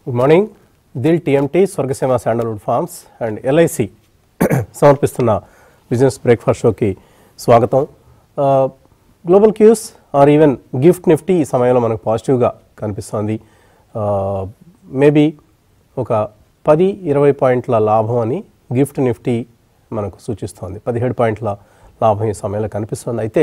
Good morning Dil TMT Swargaseema sandalwood farms and LIC సమర్పిస్తున్న business breakfast షోకి స్వాగతం global cues are even GIFT Nifty ఈ సమయంలో మనకు పాజిటివ్గా కనిపిస్తోంది మేబీ ఒక పది ఇరవై పాయింట్ల లాభం అని గిఫ్ట్ నిఫ్టీ మనకు సూచిస్తోంది పదిహేడు పాయింట్ల లాభం ఈ సమయంలో కనిపిస్తుంది అయితే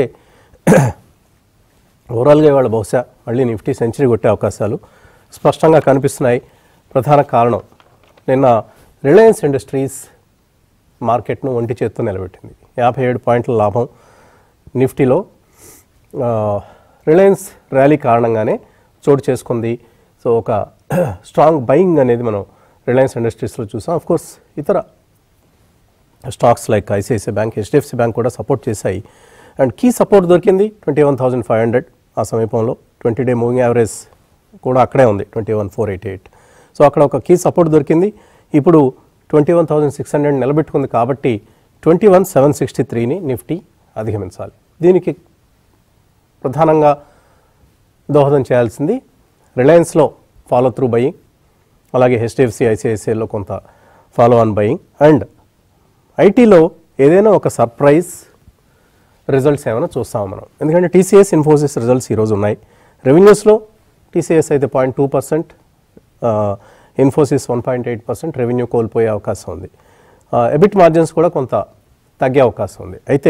ఓవరాల్గా ఇవాళ బహుశా మళ్ళీ నిఫ్టీ సెంచరీ కొట్టే అవకాశాలు స్పష్టంగా కనిపిస్తున్నాయి ప్రధాన కారణం నిన్న రిలయన్స్ ఇండస్ట్రీస్ మార్కెట్ను ఒంటి చేత్తో నిలబెట్టింది యాభై ఏడు పాయింట్ల లాభం నిఫ్టీలో ఆ, రిలయన్స్ ర్యాలీ కారణంగానే చోటు చేసుకుంది సో ఒక స్ట్రాంగ్ బయింగ్ అనేది మనం రిలయన్స్ ఇండస్ట్రీస్లో చూసాం ఆఫ్ కోర్స్ ఇతర stocks like ICICI bank HDFC bank కూడా సపోర్ట్ చేశాయి అండ్ కీ సపోర్ట్ దొరికింది twenty one thousand five hundred ఆ సమీపంలో ట్వంటీ డే మూవింగ్ యావరేజ్ కూడా అక్కడే ఉంది twenty one four eighty eight so అక్కడ ఒక కీ సపోర్ట్ దొరికింది ఇప్పుడు twenty one thousand six hundred నిలబెట్టుకుంది కాబట్టి ట్వంటీ వన్ సెవెన్ సిక్స్టీ త్రీని నిఫ్టీ అధిగమించాలి దీనికి ప్రధానంగా దోహదం చేయాల్సింది రిలయన్స్లో ఫాలో త్రూ బయింగ్ అలాగే హెచ్డిఎఫ్సి ఐసిఐసిఐలో కొంత ఫాలో ఆన్ బయింగ్ అండ్ ఐటీలో ఏదైనా ఒక సర్ప్రైజ్ రిజల్ట్స్ ఏమైనా చూస్తాము మనం ఎందుకంటే టీసీఎస్ ఇన్ఫోసిస్ రిజల్ట్స్ ఈరోజు ఉన్నాయి రెవెన్యూస్లో టీసీఎస్ అయితే point two percent Infosys one point eight percent revenue కోల్పోయే అవకాశం ఉంది ఎబిట్ మార్జిన్స్ కూడా కొంత తగ్గే అవకాశం ఉంది అయితే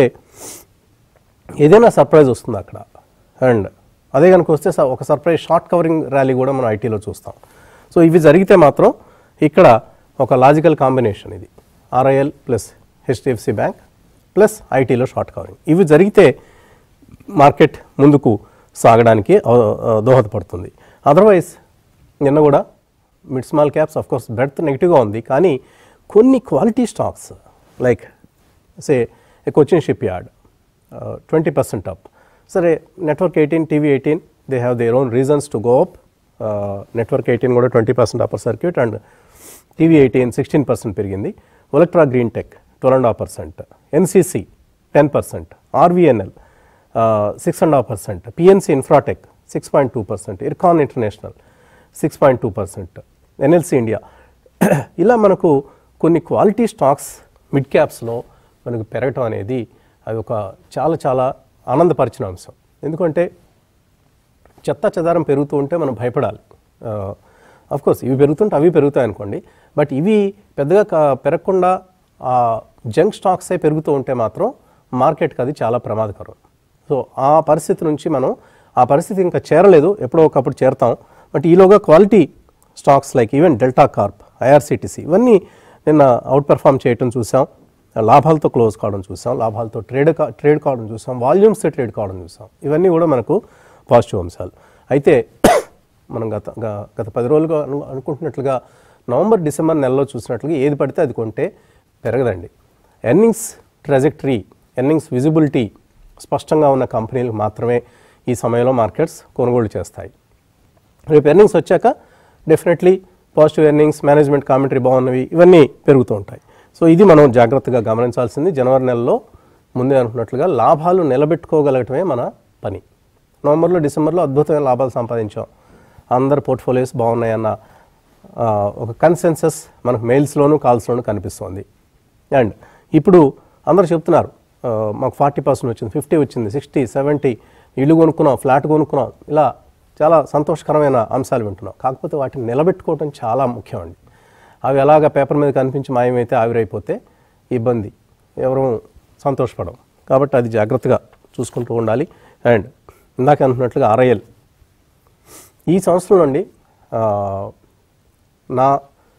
ఏదైనా సర్ప్రైజ్ వస్తుంది అక్కడ అండ్ అదే కనుక వస్తే స- ఒక సర్ప్రైజ్ షార్ట్ కవరింగ్ ర్యాలీ కూడా మనం ఐటీలో చూస్తాం సో ఇవి జరిగితే మాత్రం ఇక్కడ ఒక లాజికల్ కాంబినేషన్ ఇది RIL plus HDFC bank plus ఐటీలో షార్ట్ కవరింగ్ ఇవి జరిగితే మార్కెట్ ముందుకు సాగడానికి అవ- ఆ, దోహదపడుతుంది అదర్వైజ్ నిన్న కూడా mid small caps of course breadth నెగిటివ్గా ఉంది కానీ కొన్ని quality stocks like say Cochin shipyard twenty percent up సరే network eighteen TV eighteen they have their own reasons to go up network eighteen కూడా twenty percent upper circuit and TV eighteen sixteen percent పెరిగింది Olectra green tech twelve and half percent NCC ten percent RVNL six and half percent PNC infratech six point two percent Ircon international six point two percent NLC India ఇలా మనకు కొన్ని quality stocks mid క్యాప్స్లో మనకు పెరగటం అనేది అది ఒక చాలా చాలా ఆనందపరిచిన అంశం ఎందుకంటే చెత్త చెదారం పెరుగుతూ ఉంటే మనం భయపడాలి అఫ్ కోర్స్ ఇవి పెరుగుతుంటే అవి పెరుగుతాయి అనుకోండి బట్ ఇవి పెద్దగా క- పెరగకుండా ఆ జంక్ స్టాక్సే పెరుగుతూ ఉంటే మాత్రం మార్కెట్కి అది చాలా ప్రమాదకరం సో ఆ పరిస్థితి నుంచి మనం ఆ పరిస్థితి ఇంకా చేరలేదు ఎప్పుడో ఒకప్పుడు చేరతాం బట్ ఈలోగా quality stocks like even Delta corp IRCTC ఇవన్నీ నిన్న అవుట్ పెర్ఫామ్ చేయటం చూసాం లాభాలతో క్లోజ్ కావడం చూసాం లాభాలతో ట్రేడ్ కా ట్రేడ్ కావడం చూసాం వాల్యూమ్స్ ట్రేడ్ కావడం చూసాం ఇవన్నీ కూడా మనకు పాజిటివ్ అంశాలు అయితే మనం గత గ- గత పది రోజులుగా అను అనుకుంటున్నట్లుగా నవంబర్ డిసెంబర్ నెలలో చూసినట్లుగా ఏది పడితే అది కొంటే పెరగదండి ఎర్నింగ్స్ ట్రెజెక్టరీ ఎర్నింగ్స్ విజిబిలిటీ స్పష్టంగా ఉన్న కంపెనీలు మాత్రమే ఈ సమయంలో మార్కెట్స్ కొనుగోలు చేస్తాయి రేపు ఎర్నింగ్స్ వచ్చాక definitely positive earnings management commentary బాగున్నవి ఇవన్నీ పెరుగుతూ ఉంటాయి సో ఇది మనం జాగ్రత్తగా గమనించాల్సింది జనవరి నెలలో ముందే అనుకున్నట్లుగా లాభాలు నిలబెట్టుకోగలగటమే మన పని నవంబర్లో డిసెంబర్లో అద్భుతమైన లాభాలు సంపాదించాం అందరు పోర్ట్ఫోలియోస్ బాగున్నాయన్న ఆ, ఒక కన్సెన్సస్ మనకు మెయిల్స్లోనూ కాల్స్లోనూ కనిపిస్తోంది అండ్ ఇప్పుడు అందరూ చెప్తున్నారు ఆ, మాకు ఫార్టీ పర్సెంట్ వచ్చింది ఫిఫ్టీ వచ్చింది సిక్స్టీ సెవెంటీ ఇల్లు కొనుక్కున్నాం ఫ్లాట్ కొనుక్కున్నాం ఇలా చాలా సంతోషకరమైన అంశాలు వింటున్నాం కాకపోతే వాటిని నిలబెట్టుకోవడం చాలా ముఖ్యం అండి అవి ఎలాగ పేపర్ మీద కనిపించి మాయమైతే ఆవిరైపోతే ఇబ్బంది ఎవరు సంతోషపడం కాబట్టి అది జాగ్రత్తగా చూసుకుంటూ ఉండాలి అండ్ ఇందాక అనుకున్నట్లుగా ఆర్ఐఎల్ ఈ సంవత్సరం నుండి ఆ, నా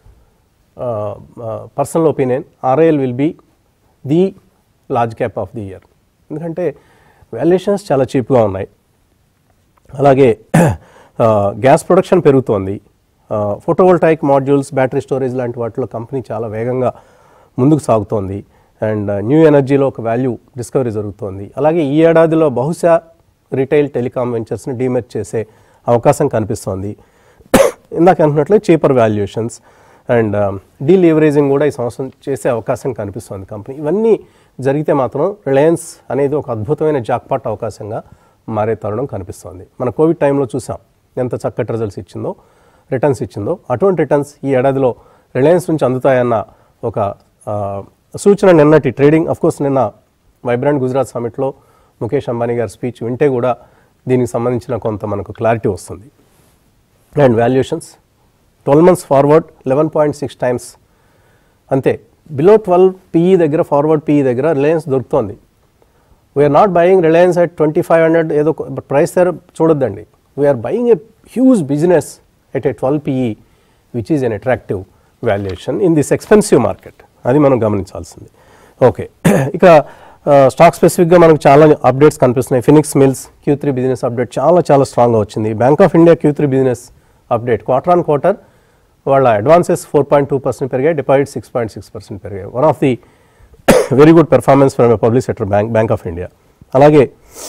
personal opinion RIL will be the large cap of the year ఎందుకంటే వాల్యుయేషన్స్ చాలా చీప్గా ఉన్నాయి అలాగే గ్యాస్ ప్రొడక్షన్ పెరుగుతోంది ఫోటోవోల్టాయిక్ మాడ్యూల్స్ బ్యాటరీ స్టోరేజ్ లాంటి వాటిలో కంపెనీ చాలా వేగంగా ముందుకు సాగుతోంది అండ్ న్యూ ఎనర్జీలో ఒక వాల్యూ డిస్కవరీ జరుగుతోంది అలాగే ఈ ఏడాదిలో బహుశా రిటైల్ టెలికాం వెంచర్స్ని డీమెర్జ్ చేసే అవకాశం కనిపిస్తోంది ఇందాక అనుకున్నట్లే చీపర్ వాల్యుయేషన్స్ అండ్ డీలీవరేజింగ్ కూడా ఈ సంవత్సరం చేసే అవకాశం కనిపిస్తోంది కంపెనీ ఇవన్నీ జరిగితే మాత్రం రిలయన్స్ అనేది ఒక అద్భుతమైన జాక్పాట్ అవకాశంగా మారే తరుణం కనిపిస్తోంది మన కోవిడ్ టైంలో చూసాం ఎంత చక్కటి రిజల్ట్స్ ఇచ్చిందో రిటర్న్స్ ఇచ్చిందో అటువంటి రిటర్న్స్ ఈ ఏడాదిలో రిలయన్స్ నుంచి అందుతాయన్న ఒక ఆ, సూచన నిన్నటి ట్రేడింగ్ కోర్స్ నిన్న వైబ్రెంట్ గుజరాత్ సమిట్లో ముఖేష్ అంబానీ గారి స్పీచ్ వింటే కూడా దీనికి సంబంధించిన కొంత మనకు క్లారిటీ వస్తుంది and valuations twelve months forward eleven point six times అంతే బిలో ట్వెల్వ్ పీఈ దగ్గర ఫార్వర్డ్ పీఈ దగ్గర రిలయన్స్ దొరుకుతోంది we're not buying Reliance at twenty five hundred ఏదో ప్రైస్ దగ్గర చూడొద్దండి we're buying a huge business at a twelve PE which is an attractive valuation in this expensive market అది మనం గమనించాల్సింది okay ఇక stock స్పెసిఫిక్గా మనకు చాలా అప్డేట్స్ కనిపిస్తున్నాయి Phoenix Mills Q three business update చాలా చాలా స్ట్రాంగ్గా వచ్చింది bank of India Q three business update quarter on quarter వాళ్ళ advances four point two percent పెరిగాయి deposit six point six percent పెరిగాయి one of the very good performance from public sector bank bank of India అలాగే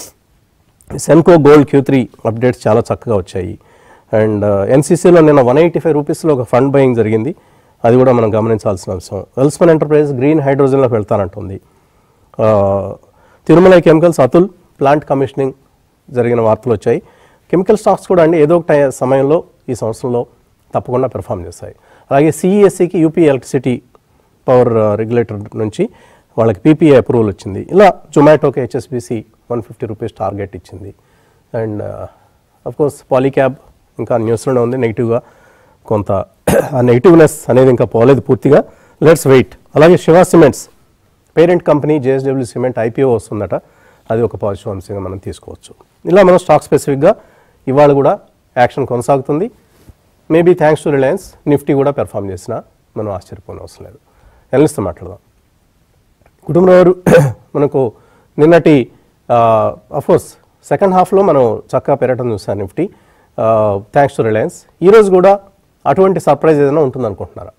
Senco Gold Q three updates చాలా చక్కగా వచ్చాయి and ఎన్సీసీలో నిన్న one eighty five రూపీస్లో ఒక fund buying జరిగింది అది కూడా మనం గమనించాల్సిన అంశం వెల్స్మన్ ఎంటర్ప్రైజ్ గ్రీన్ హైడ్రోజన్లోకి వెళ్తానంటుంది ఆ, Tirumala chemicals Atul plant commissioning జరిగిన వార్తలు వచ్చాయి కెమికల్ స్టాక్స్ కూడా అండి ఏదో ఒక టై సమయంలో ఈ సంవత్సరంలో తప్పకుండా పెర్ఫామ్ చేస్తాయి అలాగే సిఈఎస్సికి యూపీ ఎలక్ట్రిసిటీ పవర్ రెగ్యులేటర్ నుంచి వాళ్ళకి పీపీఏ అప్రూవల్ వచ్చింది ఇలా జొమాటోకి HSBC one fifty rupees target ఇచ్చింది అండ్ కోర్స్ పాలీక్యాబ్ ఇంకా న్యూస్లోనే ఉంది నెగిటివ్గా కొంత ఆ నెగిటివ్నెస్ అనేది ఇంకా పోలేదు పూర్తిగా లెట్స్ వెయిట్ అలాగే Shiva cements parent company JSW cement IPO వస్తుందట అది ఒక పాజిటివ్ అంశంగా మనం తీసుకోవచ్చు ఇలా మనం స్టాక్ స్పెసిఫిక్గా ఇవాళ కూడా యాక్షన్ కొనసాగుతుంది maybe thanks to Reliance Nifty కూడా పెర్ఫామ్ చేసినా మనం ఆశ్చర్యపోయిన అవసరం లేదు ఎనలిస్ట్తో మాట్లాడదాం కుటుంబం వారు మనకు నిన్నటి అఫ్కోర్స్ సెకండ్ హాఫ్లో మనం చక్కగా పెరగటం చూసాం నిఫ్టీ థ్యాంక్స్ టు రిలయన్స్ ఈరోజు కూడా అటువంటి సర్ప్రైజ్ ఏదైనా ఉంటుంది అనుకుంటున్నారా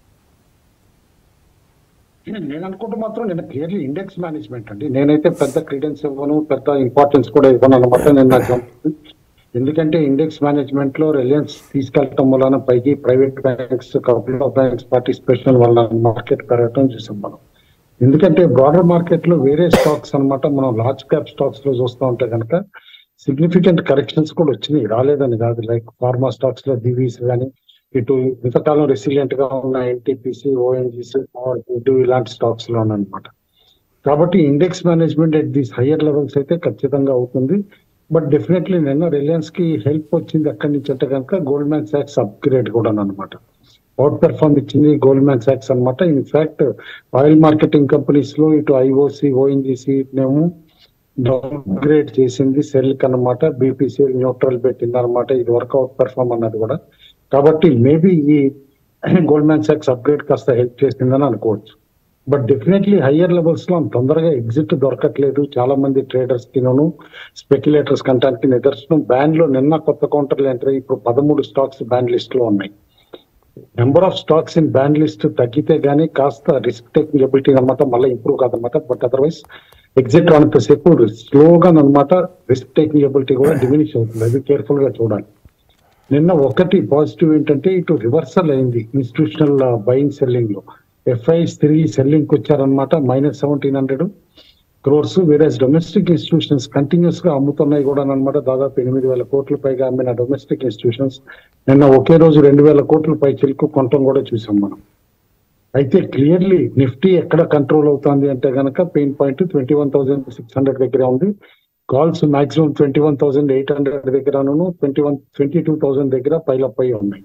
నేను అనుకుంటే మాత్రం నేను క్లియర్లీ ఇండెక్స్ మేనేజ్మెంట్ అండి నేనైతే పెద్ద క్రీడెన్స్ ఇవ్వను పెద్ద ఇంపార్టెన్స్ కూడా ఇవ్వను అనమాట నేను నాకు అనిపిస్తుంది. ఎందుకంటే ఇండెక్స్ మేనేజ్మెంట్ లో రిలయన్స్ తీసుకెళ్లటం వలన పైకి private banks couple of banks participation వల్ల మార్కెట్ పెరగటం చూసాం మనం ఎందుకంటే బ్రాడర్ మార్కెట్ లో వేరే స్టాక్స్ అన్నమాట మనం లార్జ్ క్యాప్ స్టాక్స్ లో చూస్తూ ఉంటే కనుక సిగ్నిఫికెంట్ కరెక్షన్స్ కూడా వచ్చినాయి రాలేదని కాదు లైక్ ఫార్మా స్టాక్స్ లో దివీస్ కానీ ఇటు ఇంతకాలం రెసిలియంట్ గా ఉన్న ఎన్టీపీసీ ఓఎన్జీసీ పవర్ గ్రిడ్ ఇలాంటి స్టాక్స్ లో అనమాట కాబట్టి index management at these higher levels అయితే ఖచ్చితంగా అవుతుంది బట్ డెఫినెట్లీ నిన్న రిలయన్స్ కి హెల్ప్ వచ్చింది అక్కడి నుంచి అంటే కనుక గోల్డ్ మ్యాన్ సాక్స్ అప్గ్రేడ్ కూడా అనమాట అవుట్ పెర్ఫార్మ్ ఇచ్చింది గోల్డ్ మ్యాన్ సాక్స్ అనమాట ఇన్ఫాక్ట్ ఆయిల్ మార్కెటింగ్ కంపెనీస్ లో ఇటు ఐఓసి ఓఎన్జీసీ నేమో డౌన్ గ్రేడ్ చేసింది సెల్ కన్నమాట బీపీసీఎల్ న్యూట్రల్ పెట్టింది అనమాట ఇది వర్కౌట్ పెర్ఫార్మ్ అన్నది కూడా కాబట్టి మేబీ ఈ గోల్డ్ మ్యాన్ సాక్స్ అప్గ్రేడ్ కాస్త హెల్ప్ చేసిందని అనుకోవచ్చు బట్ డెఫినెట్లీ హయ్యర్ లెవెల్స్ లో అంత తొందరగా ఎగ్జిట్ దొరకట్లేదు చాలా మంది ట్రేడర్స్ కిను స్పెక్యులేటర్స్ కంటానికి నిదర్శనం బ్యాన్ లో నిన్న కొత్త కౌంటర్లు ఎంటర్ అయ్యి ఇప్పుడు పదమూడు స్టాక్స్ బ్యాన్ లిస్ట్ లో ఉన్నాయి number of stocks in ban list తగ్గితే గానీ కాస్త రిస్క్ టేకింగ్ ఎబిలిటీ అనమాట మళ్ళీ ఇంప్రూవ్ కాదనమాట బట్ అదర్వైజ్ ఎగ్జిట్ అంతసేపు స్లోగా అనమాట రిస్క్ టేకింగ్ ఎబిలిటీ కూడా డిమినిష్ అవుతుంది అది కేర్ఫుల్ గా చూడాలి నిన్న ఒకటి పాజిటివ్ ఏంటంటే ఇటు రివర్సల్ అయింది ఇన్స్టిట్యూషనల్ బయింగ్ సెల్లింగ్ లో ఎఫ్ఐస్ తిరిగి సెల్లింగ్ వచ్చారనమాట మైనస్ సెవెంటీన్ హండ్రెడ్ క్రోర్స్ వేరే డొమెస్టిక్ ఇన్స్టిట్యూషన్స్ కంటిన్యూస్ గా అమ్ముతున్నాయి కూడా అనమాట దాదాపు ఎనిమిది వేల కోట్ల పైగా అమ్మిన డొమెస్టిక్ ఇన్స్టిట్యూషన్స్ నిన్న ఒకే రోజు రెండు వేల కోట్ల పై చిలుకు కొనటం కూడా చూసాం మనం అయితే క్లియర్లీ నిఫ్టీ ఎక్కడ కంట్రోల్ అవుతుంది అంటే గనక pain point twenty one thousand six hundred దగ్గర ఉంది calls maximum twenty one thousand eight hundred దగ్గరను twenty one twenty two thousand దగ్గర పైలప్ అయి ఉన్నాయి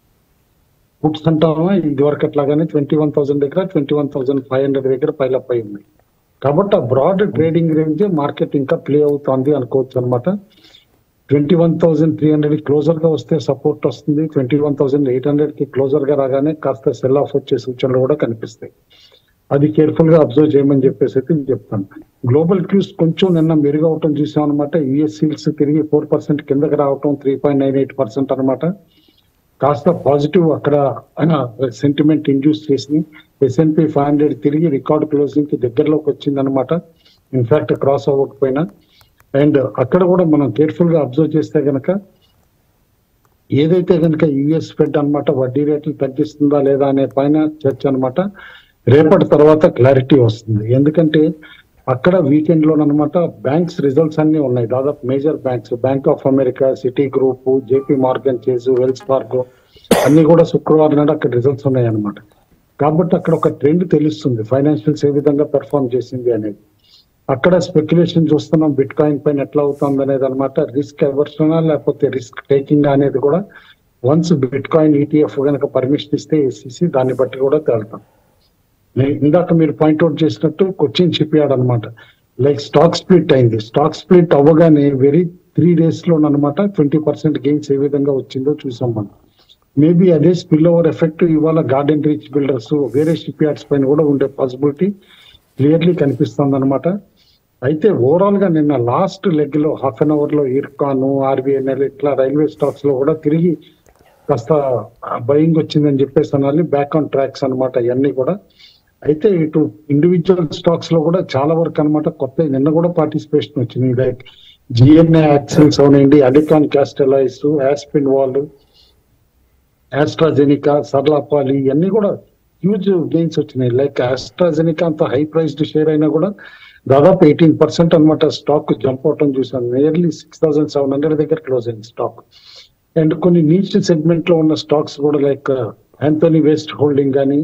పుట్స్ అంటామా ఇది వరకు అట్లాగానే ట్వంటీ వన్ థౌసండ్ దగ్గర twenty one thousand five hundred దగ్గర పైలప్ అయి ఉన్నాయి కాబట్టి ఆ బ్రాడ్ ట్రేడింగ్ రేంజ్ మార్కెట్ ఇంకా ప్లే అవుతుంది అనుకోవచ్చు అనమాట twenty one thousand three hundred closer గా వస్తే సపోర్ట్ వస్తుంది twenty one thousand eight hundred కి క్లోజర్ గా రాగానే కాస్త సెల్ ఆఫ్ వచ్చే సూచనలు కూడా కనిపిస్తాయి అది కేర్ఫుల్ గా అబ్జర్వ్ చేయమని చెప్పేసి అయితే నేను చెప్తాను గ్లోబల్ క్యూస్ కొంచెం నిన్న మెరుగవటం చూసాం అనమాట యుఎస్ సీల్స్ తిరిగి ఫోర్ పర్సెంట్ కిందకి రావటం three point nine eight percent అనమాట కాస్త పాజిటివ్ అక్కడ సెంటిమెంట్ ఇండ్యూస్ చేసి ఎస్ఎన్పి ఫైవ్ హండ్రెడ్ తిరిగి రికార్డ్ క్లోజింగ్ కి దగ్గరలోకి వచ్చింది అనమాట ఇన్ఫాక్ట్ క్రాస్ అవ్వకపోయినా అండ్ అక్కడ కూడా మనం కేర్ఫుల్ గా అబ్జర్వ్ చేస్తే గనక ఏదైతే కనుక యుఎస్ ఫెడ్ అన్నమాట వడ్డీ రేట్లు తగ్గిస్తుందా లేదా అనే పైన చర్చ అన్నమాట రేపటి తర్వాత క్లారిటీ వస్తుంది ఎందుకంటే అక్కడ వీకెండ్ లో అనమాట బ్యాంక్స్ రిజల్ట్స్ అన్ని ఉన్నాయి దాదాపు major banks bank of America Citigroup JP Morgan Chase Wells Fargo అన్ని కూడా శుక్రవారం నాడు అక్కడ రిజల్ట్స్ ఉన్నాయి అనమాట కాబట్టి అక్కడ ఒక ట్రెండ్ తెలుస్తుంది ఫైనాన్షియల్స్ ఏ విధంగా పెర్ఫార్మ్ చేసింది అనేది అక్కడ స్పెక్యులేషన్ చూస్తున్నాం బిట్ కాయిన్ పైన ఎట్లా అవుతుంది అనేది అనమాట రిస్క్ ఎవర్షనా లేకపోతే రిస్క్ టేకింగ్ అనేది కూడా వన్స్ బిట్ కాయిన్ ఈటీఎఫ్ కనుక పర్మిషన్ ఇస్తే ఏసీసీ దాన్ని బట్టి కూడా తేలుతాం నే- ఇందాక మీరు పాయింట్అవుట్ చేసినట్టు కొచ్చిన్ షిప్ యార్డ్ అనమాట లైక్ స్టాక్ స్ప్లిట్ అయింది స్టాక్ స్ప్లిట్ అవ్వగానే వెరీ త్రీ డేస్ లో అనమాట ట్వంటీ పర్సెంట్ గెయిన్స్ ఏ విధంగా వచ్చిందో చూసాం మనం మేబీ అదే స్పిల్ ఓవర్ ఎఫెక్ట్ ఇవాళ గార్డెన్ రీచ్ బిల్డర్స్ వేరే షిప్ యార్డ్స్ పైన కూడా ఉండే పాసిబిలిటీ క్లియర్లీ కనిపిస్తుంది అనమాట అయితే ఓవరాల్ గా నిన్న లాస్ట్ లెగ్ లో హాఫ్ అన్ అవర్ లో ఇర్కాన్ ఆర్బీఎన్ఎల్ ఇట్లా రైల్వే స్టాక్స్ లో కూడా తిరిగి కాస్త బయింగ్ వచ్చిందని చెప్పేసి అనాలి బ్యాక్ ఆన్ ట్రాక్స్ అన్నమాట ఇవన్నీ కూడా అయితే ఇటు ఇండివిజువల్ స్టాక్స్ లో కూడా చాలా వరకు అన్నమాట కొత్త నిన్న కూడా పార్టిసిపేషన్ వచ్చింది లైక్ జిఎన్ఏ యాక్సెల్స్ అవునండి అడికాన్ క్యాస్టలైస్ యాస్పిన్ వాల్ ఆస్ట్రాజెనికా సర్లాపాలి ఇవన్నీ కూడా హ్యూజ్ గెయిన్స్ వచ్చినాయి లైక్ ఆస్ట్రాజెనికా అంత హై ప్రైస్డ్ షేర్ అయినా కూడా దాదాపు ఎయిటీన్ పర్సెంట్ అనమాట స్టాక్ జంప్ అవటం చూసాను nearly six thousand seven hundred దగ్గర క్లోజ్ అయింది స్టాక్ అండ్ కొన్ని నీచ్ సెగ్మెంట్ లో ఉన్న స్టాక్స్ కూడా లైక్ యాంథోనీ వేస్ట్ హోల్డింగ్ కానీ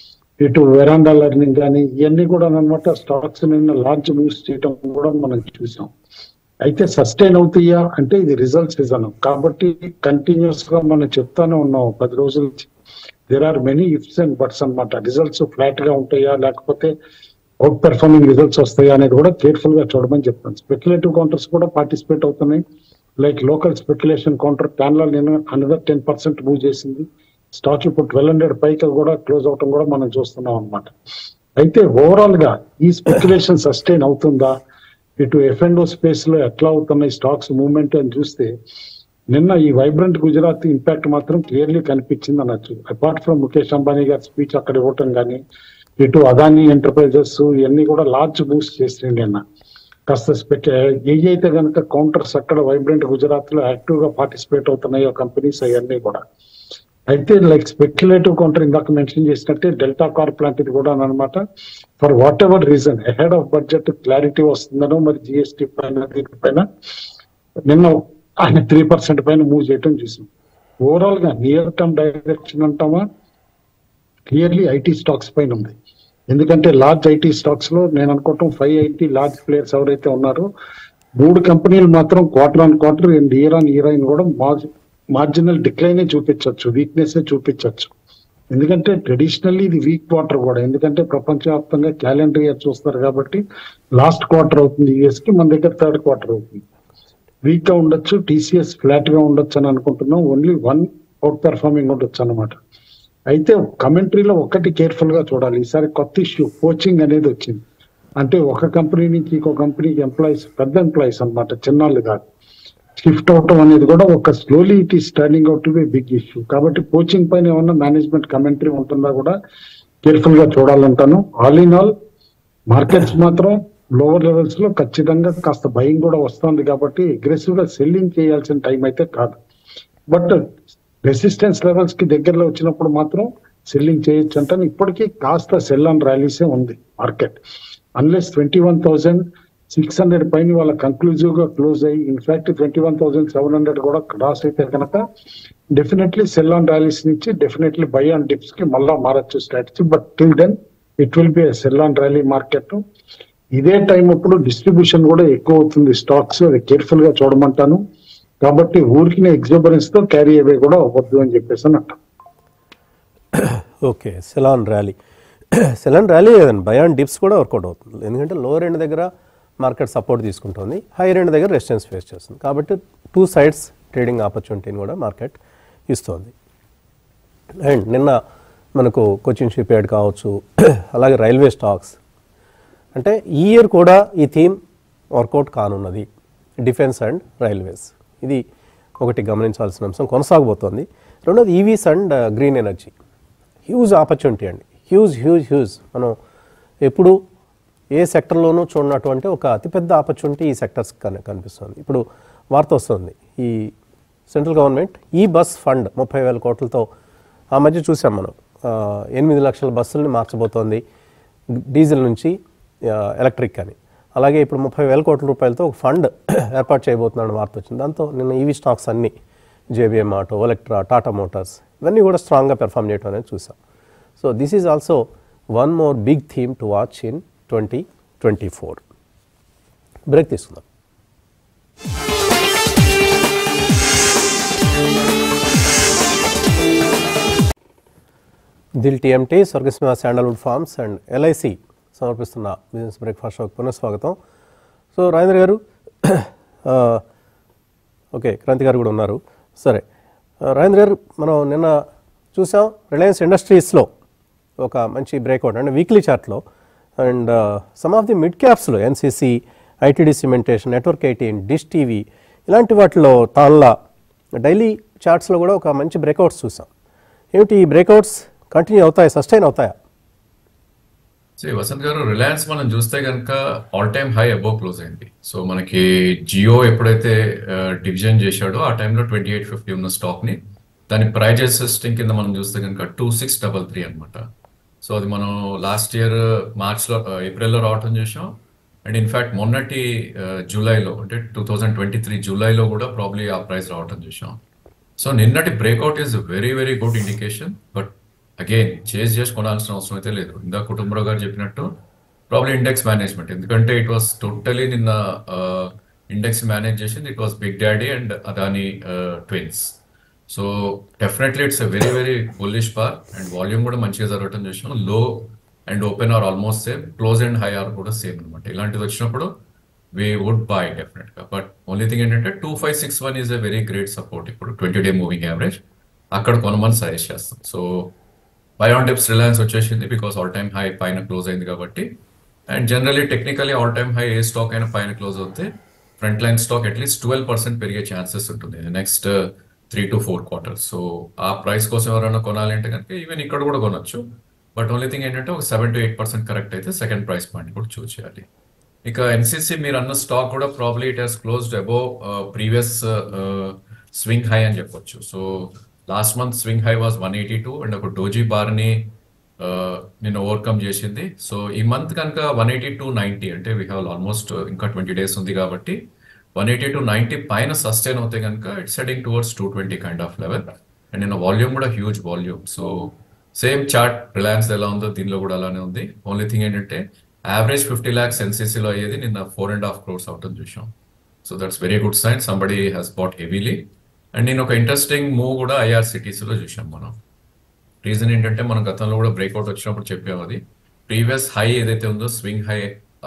ఇటు వెరాండా లెర్నింగ్ కానీ ఇవన్నీ కూడా అనమాట స్టాక్స్ నిన్న లార్జ్ మూవ్స్ చేయడం కూడా మనం చూసాం అయితే సస్టైన్ అవుతాయా అంటే ఇది రిజల్ట్ సీజన్ కాబట్టి కంటిన్యూస్ గా మనం చెప్తానే ఉన్నాం పది రోజుల నుంచి there are many ifs and buts అన్నమాట రిజల్ట్స్ ఫ్లాట్ గా ఉంటాయా లేకపోతే అవుట్ పెర్ఫార్మింగ్ రిజల్ట్స్ వస్తాయా అనేది కూడా కేర్ఫుల్ గా చూడమని చెప్తాను స్పెక్యులేటివ్ కౌంటర్స్ కూడా పార్టిసిపేట్ అవుతున్నాయి లైక్ లోకల్ స్పెక్యులేషన్ కౌంటర్ ప్యాన్లో నేను అనదర్ టెన్ పర్సెంట్ మూవ్ చేసింది స్టాక్ ఇప్పుడు ట్వెల్వ్ హండ్రెడ్ పైకి కూడా క్లోజ్ అవటం కూడా మనం చూస్తున్నాం అన్నమాట అయితే ఓవరాల్ గా ఈ స్పెక్యులేషన్ సస్టైన్ అవుతుందా ఇటు ఎఫ్ అండ్ స్పేస్ లో ఎట్లా అవుతున్నాయి స్టాక్స్ మూవ్మెంట్ అని చూస్తే నిన్న ఈ వైబ్రెంట్ గుజరాత్ ఇంపాక్ట్ మాత్రం క్లియర్లీ కనిపించింది అనొచ్చు అపార్ట్ ఫ్రమ్ ముఖేష్ అంబానీ గారి స్పీచ్ అక్కడ ఇవ్వటం కానీ ఇటు అదానీ ఎంటర్ప్రైజెస్ ఇవన్నీ కూడా లార్జ్ బూస్ట్ చేసింది నిన్న కాస్త స్పెక్ ఏ అయితే కనుక కౌంటర్స్ అక్కడ వైబ్రెంట్ గుజరాత్ లో యాక్టివ్ గా పార్టిసిపేట్ అవుతున్నాయో కంపెనీస్ అవన్నీ కూడా అయితే లైక్ స్పెక్యులేటివ్ కౌంటర్ ఇందాక మెన్షన్ చేసినట్టే డెల్టా కార్ప్ లాంటిది కూడా అనమాట for whatever reason ahead of budget clarity వస్తుందనో మరి జిఎస్టీ పైన దీనిపైన నిన్న ఆయన త్రీ పర్సెంట్ పైన మూవ్ చేయటం చూసాం ఓవరాల్ గా నియర్ టర్మ్ డైరెక్షన్ అంటామా క్లియర్లీ ఐటీ స్టాక్స్ పైన ఉంది ఎందుకంటే లార్జ్ ఐటీ స్టాక్స్ లో నేను అనుకోవటం ఫైవ్ ఐటీ లార్జ్ ప్లేయర్స్ ఎవరైతే ఉన్నారో మూడు కంపెనీలు మాత్రం quarter on quarter and year on year అయిన కూడా మార్జినల్ డిక్లైనే చూపించవచ్చు వీక్నెస్ చూపించవచ్చు ఎందుకంటే ట్రెడిషనల్లీ ఇది వీక్ క్వార్టర్ కూడా ఎందుకంటే ప్రపంచవ్యాప్తంగా క్యాలెండర్ ఇయర్ చూస్తారు కాబట్టి లాస్ట్ క్వార్టర్ అవుతుంది యూఎస్ కి మన దగ్గర థర్డ్ క్వార్టర్ అవుతుంది వీక్ గా ఉండొచ్చు టీసీఎస్ ఫ్లాట్ గా ఉండొచ్చు అని అనుకుంటున్నాం ఓన్లీ వన్ అవుట్ పెర్ఫార్మింగ్ ఉండొచ్చు అనమాట అయితే కమెంటరీలో ఒక్కటి కేర్ఫుల్ గా చూడాలి ఈసారి కొత్త ఇష్యూ కోచింగ్ అనేది వచ్చింది అంటే ఒక కంపెనీ నుంచి ఇంకో కంపెనీకి ఎంప్లాయీస్ పెద్ద ఎంప్లాయీస్ అన్నమాట చిన్నాళ్ళు కాదు షిఫ్ట్ అవటం అనేది కూడా ఒక slowly it is turning out to be big issue కాబట్టి కోచింగ్ పైన ఏమన్నా మేనేజ్మెంట్ కమెంటరీ ఉంటుందా కూడా కేర్ఫుల్ గా చూడాలంటాను ఆల్ ఇన్ ఆల్ మార్కెట్స్ మాత్రం లోవర్ లెవెల్స్ లో ఖచ్చితంగా కాస్త భయం కూడా వస్తుంది కాబట్టి అగ్రెసివ్ గా సెల్లింగ్ చేయాల్సిన టైం అయితే కాదు బట్ రెసిస్టెన్స్ లెవెల్స్ కి దగ్గరలో వచ్చినప్పుడు మాత్రం సెల్లింగ్ చేయొచ్చు అంటాను ఇప్పటికీ కాస్త సెల్ అండ్ ర్యాలీసే ఉంది market unless twenty one thousand six hundred పైన వాళ్ళ కంక్లూజివ్ గా క్లోజ్ అయ్యి in fact twenty one thousand seven hundred కూడా క్రాస్ అయితే కనుక డెఫినెట్లీ సెల్ ఆన్ ర్యాలీస్ నుంచి డెఫినెట్లీ బై ఆన్ డిప్స్ కి మళ్ళా మారచ్చు strategy but till then it will be sell on rally market ఇదే టైం అప్పుడు డిస్ట్రిబ్యూషన్ కూడా ఎక్కువ అవుతుంది స్టాక్స్ అది కేర్ఫుల్ గా చూడమంటాను కాబట్టి ఊరికి ఎగ్జాబరెన్స్ తో క్యారీ అవే కూడా అవ్వద్దు అని చెప్పేసి అని అంటాను okay sell on rally sell on rally లేదండి బయాన్ డిప్స్ కూడా వర్కౌట్ అవుతుంది ఎందుకంటే లోవర్ ఎండ్ దగ్గర మార్కెట్ సపోర్ట్ తీసుకుంటుంది హైయర్ ఎండ్ దగ్గర రెసిస్టెన్స్ ఫేస్ చేస్తుంది కాబట్టి టూ సైడ్స్ ట్రేడింగ్ ఆపర్చునిటీని కూడా మార్కెట్ ఇస్తుంది అండ్ నిన్న మనకు కొచ్చిన్ షిప్ యార్డ్ కావచ్చు అలాగే రైల్వే స్టాక్స్ అంటే ఈ ఇయర్ కూడా ఈ థీమ్ వర్కౌట్ కానున్నది డిఫెన్స్ అండ్ రైల్వేస్ ఇది ఒకటి గమనించాల్సిన అంశం కొనసాగబోతోంది రెండోది EVs and green energy huge opportunity అండి హ్యూజ్ హ్యూజ్ హ్యూజ్ మనం ఎప్పుడు ఏ సెక్టర్లోనూ చూడనటువంటి ఒక అతిపెద్ద ఆపర్చునిటీ ఈ సెక్టర్స్ కని కనిపిస్తుంది ఇప్పుడు వార్త వస్తుంది ఈ సెంట్రల్ గవర్నమెంట్ ఈ బస్ ఫండ్ ముప్పై వేల కోట్లతో ఆ మధ్య చూసాం మనం ఆ, ఎనిమిది లక్షల బస్సుల్ని మార్చబోతోంది డీజిల్ నుంచి ఆ, ఎలక్ట్రిక్ అని అలాగే ఇప్పుడు ముప్పై వేల కోట్ల రూపాయలతో ఒక ఫండ్ ఏర్పాటు చేయబోతున్నాడు వార్త వచ్చింది దాంతో నిన్న ఈవీ స్టాక్స్ అన్నీ JBM auto Olectra Tata Motors ఇవన్నీ కూడా స్ట్రాంగ్గా పెర్ఫామ్ చేయడం అనేది చూసాం so this is also one more big theme to watch in twenty twenty four break తీసుకుందాం దిల్ టీఎంటీ స్వర్గస్మ శాండల్వుడ్ ఫార్మ్స్ అండ్ ఎల్ఐసి సమర్పిస్తున్న బిజినెస్ బ్రేక్ఫాస్ట్ షోకి పునఃస్వాగతం సో రాజేంద్ర గారు ఆ, ఓకే క్రాంతి గారు కూడా ఉన్నారు సరే ఆ, రాజేంద్ర గారు మనం నిన్న చూసాం రిలయన్స్ ఇండస్ట్రీస్లో ఒక మంచి బ్రేక్అవుట్ అంటే వీక్లీ చార్ట్లో and some of the mid క్యాప్స్లో NCC ITD Cementation Network eighteen Dish TV ఇలాంటి వాటిలో తాన్లా డైలీ చార్ట్స్లో కూడా ఒక మంచి బ్రేక్అవుట్స్ చూసాం ఏమిటి ఈ బ్రేక్అవుట్స్ కంటిన్యూ అవుతాయి సస్టైన్ అవుతాయా See, వసంత్ గారు రిలయన్స్ మనం చూస్తే కనుక all time high above close అయింది సో మనకి జియో ఎప్పుడైతే డివిజన్ చేశాడో ఆ టైంలో ట్వంటీ ఎయిట్ ఫిఫ్టీ ఉన్న స్టాక్ ని దాని ప్రైజ్ అసిస్టింగ్ కింద మనం చూస్తే కనుక టూ సిక్స్ డబల్ త్రీ అనమాట సో అది మనం లాస్ట్ ఇయర్ మార్చ్ లో ఏప్రిల్లో రావటం చేసాం అండ్ ఇన్ఫాక్ట్ మొన్నటి జూలైలో అంటే టూ థౌజండ్ ట్వంటీ త్రీ జూలైలో కూడా ప్రాబ్లీ ఆ ప్రైస్ రావటం చేసాం సో నిన్నటి breakout is very very good indication but again chase చేసి కొనాల్సిన అవసరం అయితే లేదు ఇందా కుటుంబరావు గారు చెప్పినట్టు ప్రాబ్లీ ఇండెక్స్ మేనేజ్మెంట్ ఎందుకంటే ఇట్ వాస్ టోటలీ నిన్న ఇండెక్స్ మేనేజ్ చేసింది it was big daddy and Adani twins so definitely it's a very very bullish bar and volume కూడా మంచిగా జరగటం చేసాం low and open are almost same close and high are కూడా same అనమాట ఇలాంటిది వచ్చినప్పుడు వి వుడ్ బై డెఫినెట్ గా but only thing ఏంటంటే two five six one is a very great support ఇప్పుడు ట్వంటీ డే మూవింగ్ యావరేజ్ అక్కడ కొనమని suggest చేస్తాం so buy on dips Reliance వచ్చేసింది బికాస్ ఆల్ టైమ్ హై పైన క్లోజ్ అయింది కాబట్టి and generally technically all time high ఏ స్టాక్ అయినా పైన క్లోజ్ అవుతే front line stock at least twelve percent పెరిగే ఛాన్సెస్ ఉంటుంది next three to four quarters so ఆ ప్రైస్ కోసం ఎవరైనా కొనాలి అంటే కనుక ఈవెన్ ఇక్కడ కూడా కొనొచ్చు బట్ ఓన్లీ థింగ్ ఏంటంటే ఒక seven to eight percent correct అయితే సెకండ్ ప్రైస్ పాయింట్ కూడా చూస్ చేయాలి ఇక ఎన్సీసీ మీరు అన్న స్టాక్ కూడా probably it has closed above previous swing high అని చెప్పొచ్చు so last month swing high was one eighty two and ఒక డోజీ బార్ ని నిన్న ఓవర్కమ్ చేసింది సో ఈ మంత్ కనుక వన్ ఎయిటీ టూ నైన్టీ అంటే వీ హ్యావ్ ఆల్మోస్ట్ ఇంకా ట్వంటీ డేస్ ఉంది కాబట్టి వన్ ఎయిటీ టు నైన్టీ పైన సస్టైన్ అవుతే కనుక it's setting towards two twenty kind of level and నిన్న వాల్యూమ్ కూడా huge volume so same chart Reliance ఎలా ఉందో దీనిలో కూడా అలానే ఉంది ఓన్లీ థింగ్ ఏంటంటే యావరేజ్ ఫిఫ్టీ ల్యాక్స్ ఎన్సీసీలో అయ్యేది నిన్న ఫోర్ అండ్ హాఫ్ క్రోర్స్ అవటం చూసాం so that's very good sign somebody has bought heavily and నేను ఒక ఇంట్రెస్టింగ్ మూవ్ కూడా ఐఆర్సిటీసీలో చూసాం మనం రీజన్ ఏంటంటే మనం గతంలో కూడా బ్రేక్అవుట్ వచ్చినప్పుడు చెప్పాము అది ప్రీవియస్ హై ఏదైతే ఉందో swing high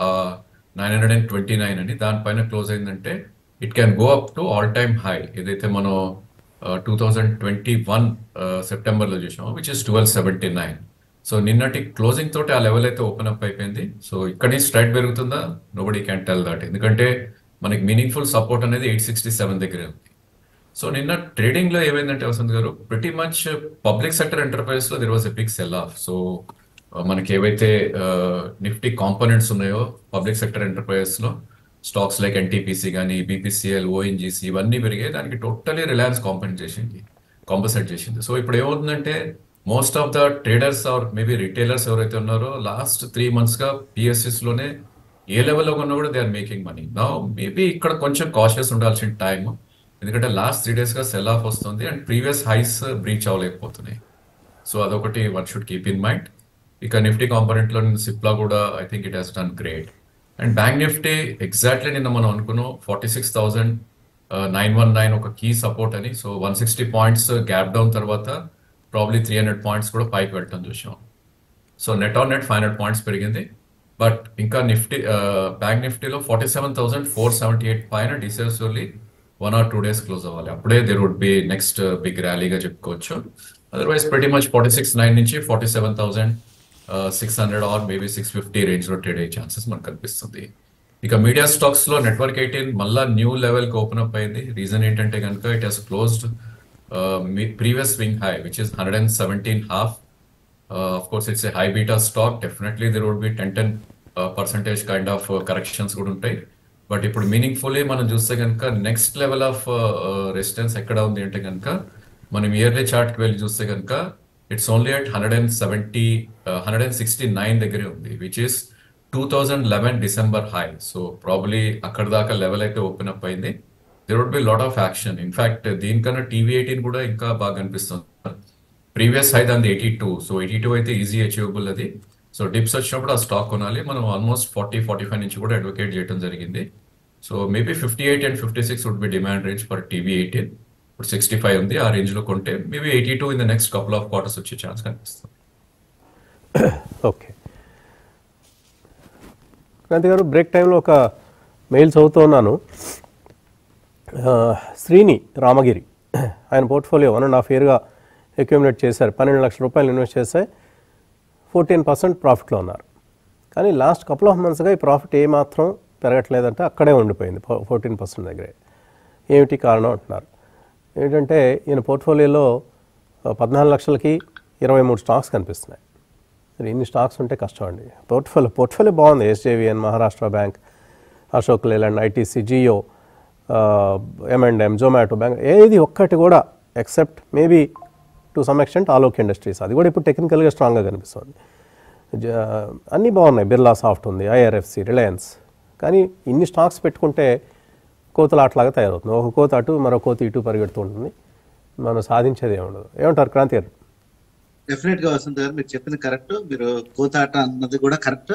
nine hundred and twenty nine అని దానిపైన క్లోజ్ అయిందంటే it can go up to all time high ఏదైతే మనం టూ థౌజండ్ ట్వంటీ వన్ సెప్టెంబర్లో చూసాము which is twelve seventy nine so నిన్నటి క్లోజింగ్ తోటి ఆ లెవెల్ అయితే ఓపెన్ అప్ అయిపోయింది సో ఇక్కడి నుంచి స్ట్రైట్ పెరుగుతుందా నోబడి క్యాన్ టెల్ దట్ ఎందుకంటే మనకి మీనింగ్ఫుల్ సపోర్ట్ అనేది ఎయిట్ సిక్స్టీ సెవెన్ దగ్గరే ఉంది సో నిన్న ట్రేడింగ్ లో ఏమైందంటే వసంత్ గారు ప్రతి మచ్ పబ్లిక్ సెక్టర్ ఎంటర్ప్రైజ్ లో there was a big sell off so మనకి ఏవైతే నిఫ్టీ కాంపోనెంట్స్ ఉన్నాయో పబ్లిక్ సెక్టర్ ఎంటర్ప్రైజెస్ లో స్టాక్స్ లైక్ ఎన్టీపీసీ కానీ బీపీసీఎల్ ఓఎన్జీసీ ఇవన్నీ పెరిగాయి దానికి టోటలీ రిలయన్స్ కాంపెన్సేట్ చేసింది కాంపన్సేట్ చేసింది సో ఇప్పుడు ఏమవుతుందంటే most of the traders or maybe retailers ఎవరైతే ఉన్నారో లాస్ట్ త్రీ మంత్స్ గా పిఎస్ఎస్ లోనే ఏ లెవెల్లో కొన్నా కూడా దే ఆర్ మేకింగ్ మనీ నా మేబీ ఇక్కడ కొంచెం కాషియస్ ఉండాల్సిన టైం ఎందుకంటే లాస్ట్ త్రీ డేస్ గా సెల్ ఆఫ్ వస్తుంది అండ్ ప్రీవియస్ హైస్ బ్రీచ్ అవ్వలేకపోతున్నాయి సో అదొకటి one should keep in mind ఇక నిఫ్టీ కాంపోనెంట్ లో సిప్లా కూడా I think it has done great and bank Nifty exactly నిన్న మనం అనుకున్నాం forty six thousand nine one nine ఒక కీ సపోర్ట్ అని so one sixty points gap down తర్వాత probably three hundred points కూడా పైకి వెళ్ళటం చూసాం so net on net five hundred points పెరిగింది బట్ ఇంకా నిఫ్టీ బ్యాంక్ నిఫ్టీలో forty seven thousand four seventy eight పైన decisively one or two days close అవ్వాలి అప్పుడే there would be next big ర్యాలీగా చెప్పుకోవచ్చు otherwise pretty much forty six nine నుంచి forty seven thousand six hundred or maybe six fifty range లో trade అయ్యే chances మనకు కనిపిస్తుంది ఇక మీడియా స్టాక్స్ లో నెట్వర్క్ ఎయిటీన్ మళ్ళా న్యూ లెవెల్ కి ఓపెన్ అప్ అయింది రీజన్ ఏంటంటే కనుక it has closed previous swing high which is hundred and seventeen half of course it's a high beta stock definitely there would be ten ten percentage kind of corrections కూడా ఉంటాయి but ఇప్పుడు meaningfully మనం చూస్తే కనుక next level of resistance ఎక్కడ ఉంది అంటే కనుక మనం ఇయర్లీ చార్ట్కి వెళ్ళి చూస్తే కనుక it's only at hundred and seventy hundred and sixty nine దగ్గరే ఉంది which is two thousand eleven December high so probably అక్కడ దాకా లెవెల్ అయితే ఓపెన్ అప్ అయింది there would be lot of action in fact దీనికన్నా టీవీ ఎయిటీన్ కూడా ఇంకా బాగా కనిపిస్తుంది ప్రీవియస్ హై దాని eighty two so eighty two అయితే ఈజీ అచీవబుల్ అది సో డిప్స్ వచ్చినప్పుడు ఆ స్టాక్ కొనాలి మనం ఆల్మోస్ట్ ఫార్టీ ఫార్టీ ఫైవ్ నుంచి కూడా అడ్వకేట్ చేయడం జరిగింది so maybe fifty eight and fifty six would be demand range for TV eighteen ఇప్పుడు సిక్స్టీ ఫైవ్ ఉంది ఆ రేంజ్ లో కొంటే maybe eighty two in the next couple of quarters వచ్చే ఛాన్స్ కనిపిస్తుంది ఓకే క్రాంతి గారు బ్రేక్ టైంలో ఒక మెయిల్ చదువుతూ ఉన్నాను ఆ, శ్రీని రామగిరి ఆయన పోర్ట్ఫోలియో వన్ అండ్ హాఫ్ ఇయర్గా అక్యూములేట్ చేశారు పన్నెండు లక్షల రూపాయలు ఇన్వెస్ట్ చేస్తే ఫోర్టీన్ పర్సెంట్ ప్రాఫిట్లో ఉన్నారు కానీ లాస్ట్ కపుల్ ఆఫ్ మంత్స్గా ఈ ప్రాఫిట్ ఏమాత్రం పెరగట్లేదంటే అక్కడే ఉండిపోయింది ఫోర్టీన్ పర్సెంట్ దగ్గరే ఏమిటి కారణం అంటున్నారు ఏంటంటే ఈయన పోర్ట్ఫోలియోలో ఆ, పద్నాలుగు లక్షలకి ఇరవై మూడు స్టాక్స్ కనిపిస్తున్నాయి మరి ఇన్ని స్టాక్స్ ఉంటే కష్టం అండి పోర్ట్ఫోలియో పోర్ట్ఫోలియో బాగుంది SJVN Maharashtra bank Ashok Leyland ITC Jio M and M Zomato bank ఏది ఒక్కటి కూడా except maybe to some extent Alok Industries అది కూడా ఇప్పుడు టెక్నికల్గా స్ట్రాంగ్గా కనిపిస్తుంది జ- అన్నీ బాగున్నాయి బిర్లా సాఫ్ట్ ఉంది ఐఆర్ఎఫ్సి రిలయన్స్ కానీ ఇన్ని స్టాక్స్ పెట్టుకుంటే కోతలాట్లాగా తయారవుతుంది ఒక కోత అటు మరో కోత ఇటు పరిగెడుతూ ఉంటుంది మనం సాధించేది ఏముండదు ఏమంటారు క్రాంతి గారు డెఫినెట్ గా వసంత్ గారు మీరు చెప్పింది కరెక్ట్ మీరు కోతాట అన్నది కూడా కరెక్ట్